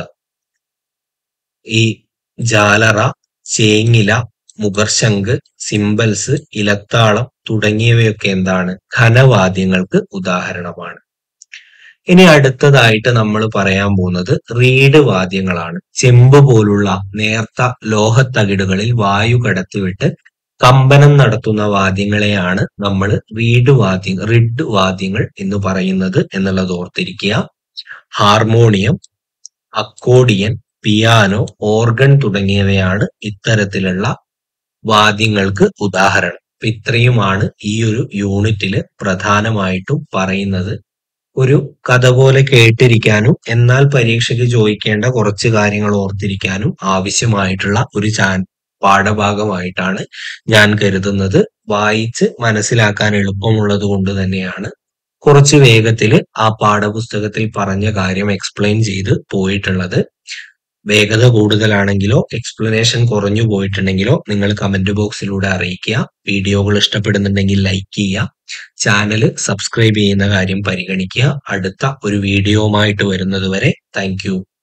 ഈ ജാലറ ചേങ്ങില മുഗർശങ്ക് സിംബൽസ് ഇലത്താളം തുടങ്ങിയവയൊക്കെ എന്താണ് ഘനവാദ്യങ്ങൾക്ക് ഉദാഹരണമാണ് ഇനി അടുത്തതായിട്ട് നമ്മൾ പറയാൻ പോകുന്നത് റീഡ് വാദ്യങ്ങളാണ് ചെമ്പ് പോലുള്ള നേർത്ത ലോഹത്തകിടുകളിൽ വായു കടത്തിവിട്ട് കമ്പനം നടത്തുന്ന വാദ്യങ്ങളെയാണ് നമ്മൾ റീഡ് വാദ്യ റിഡ് വാദ്യങ്ങൾ എന്ന് പറയുന്നത് എന്നുള്ളത് ഓർത്തിരിക്കുക ഹാർമോണിയം അക്കോഡിയൻ പിയാനോ ഓർഗൻ തുടങ്ങിയവയാണ് ഇത്തരത്തിലുള്ള വാദ്യങ്ങൾക്ക് ഉദാഹരണം അപ്പൊ ഇത്രയുമാണ് ഈ ഒരു യൂണിറ്റില് പ്രധാനമായിട്ടും പറയുന്നത് ഒരു കഥ പോലെ കേട്ടിരിക്കാനും എന്നാൽ പരീക്ഷയ്ക്ക് ചോദിക്കേണ്ട കുറച്ച് കാര്യങ്ങൾ ഓർത്തിരിക്കാനും ആവശ്യമായിട്ടുള്ള ഒരു ചാൻ പാഠഭാഗമായിട്ടാണ് ഞാൻ കരുതുന്നത് വായിച്ച് മനസ്സിലാക്കാൻ എളുപ്പമുള്ളത് കൊണ്ട് തന്നെയാണ് കുറച്ച് വേഗത്തിൽ ആ പാഠപുസ്തകത്തിൽ പറഞ്ഞ കാര്യം എക്സ്പ്ലെയിൻ ചെയ്ത് പോയിട്ടുള്ളത് വേഗത കൂടുതലാണെങ്കിലോ എക്സ്പ്ലനേഷൻ കുറഞ്ഞു പോയിട്ടുണ്ടെങ്കിലോ നിങ്ങൾ കമന്റ് ബോക്സിലൂടെ അറിയിക്കുക വീഡിയോകൾ ഇഷ്ടപ്പെടുന്നുണ്ടെങ്കിൽ ലൈക്ക് ചെയ്യുക ചാനൽ സബ്സ്ക്രൈബ് ചെയ്യുന്ന കാര്യം പരിഗണിക്കുക അടുത്ത ഒരു വീഡിയോവുമായിട്ട് വരുന്നത് വരെ താങ്ക്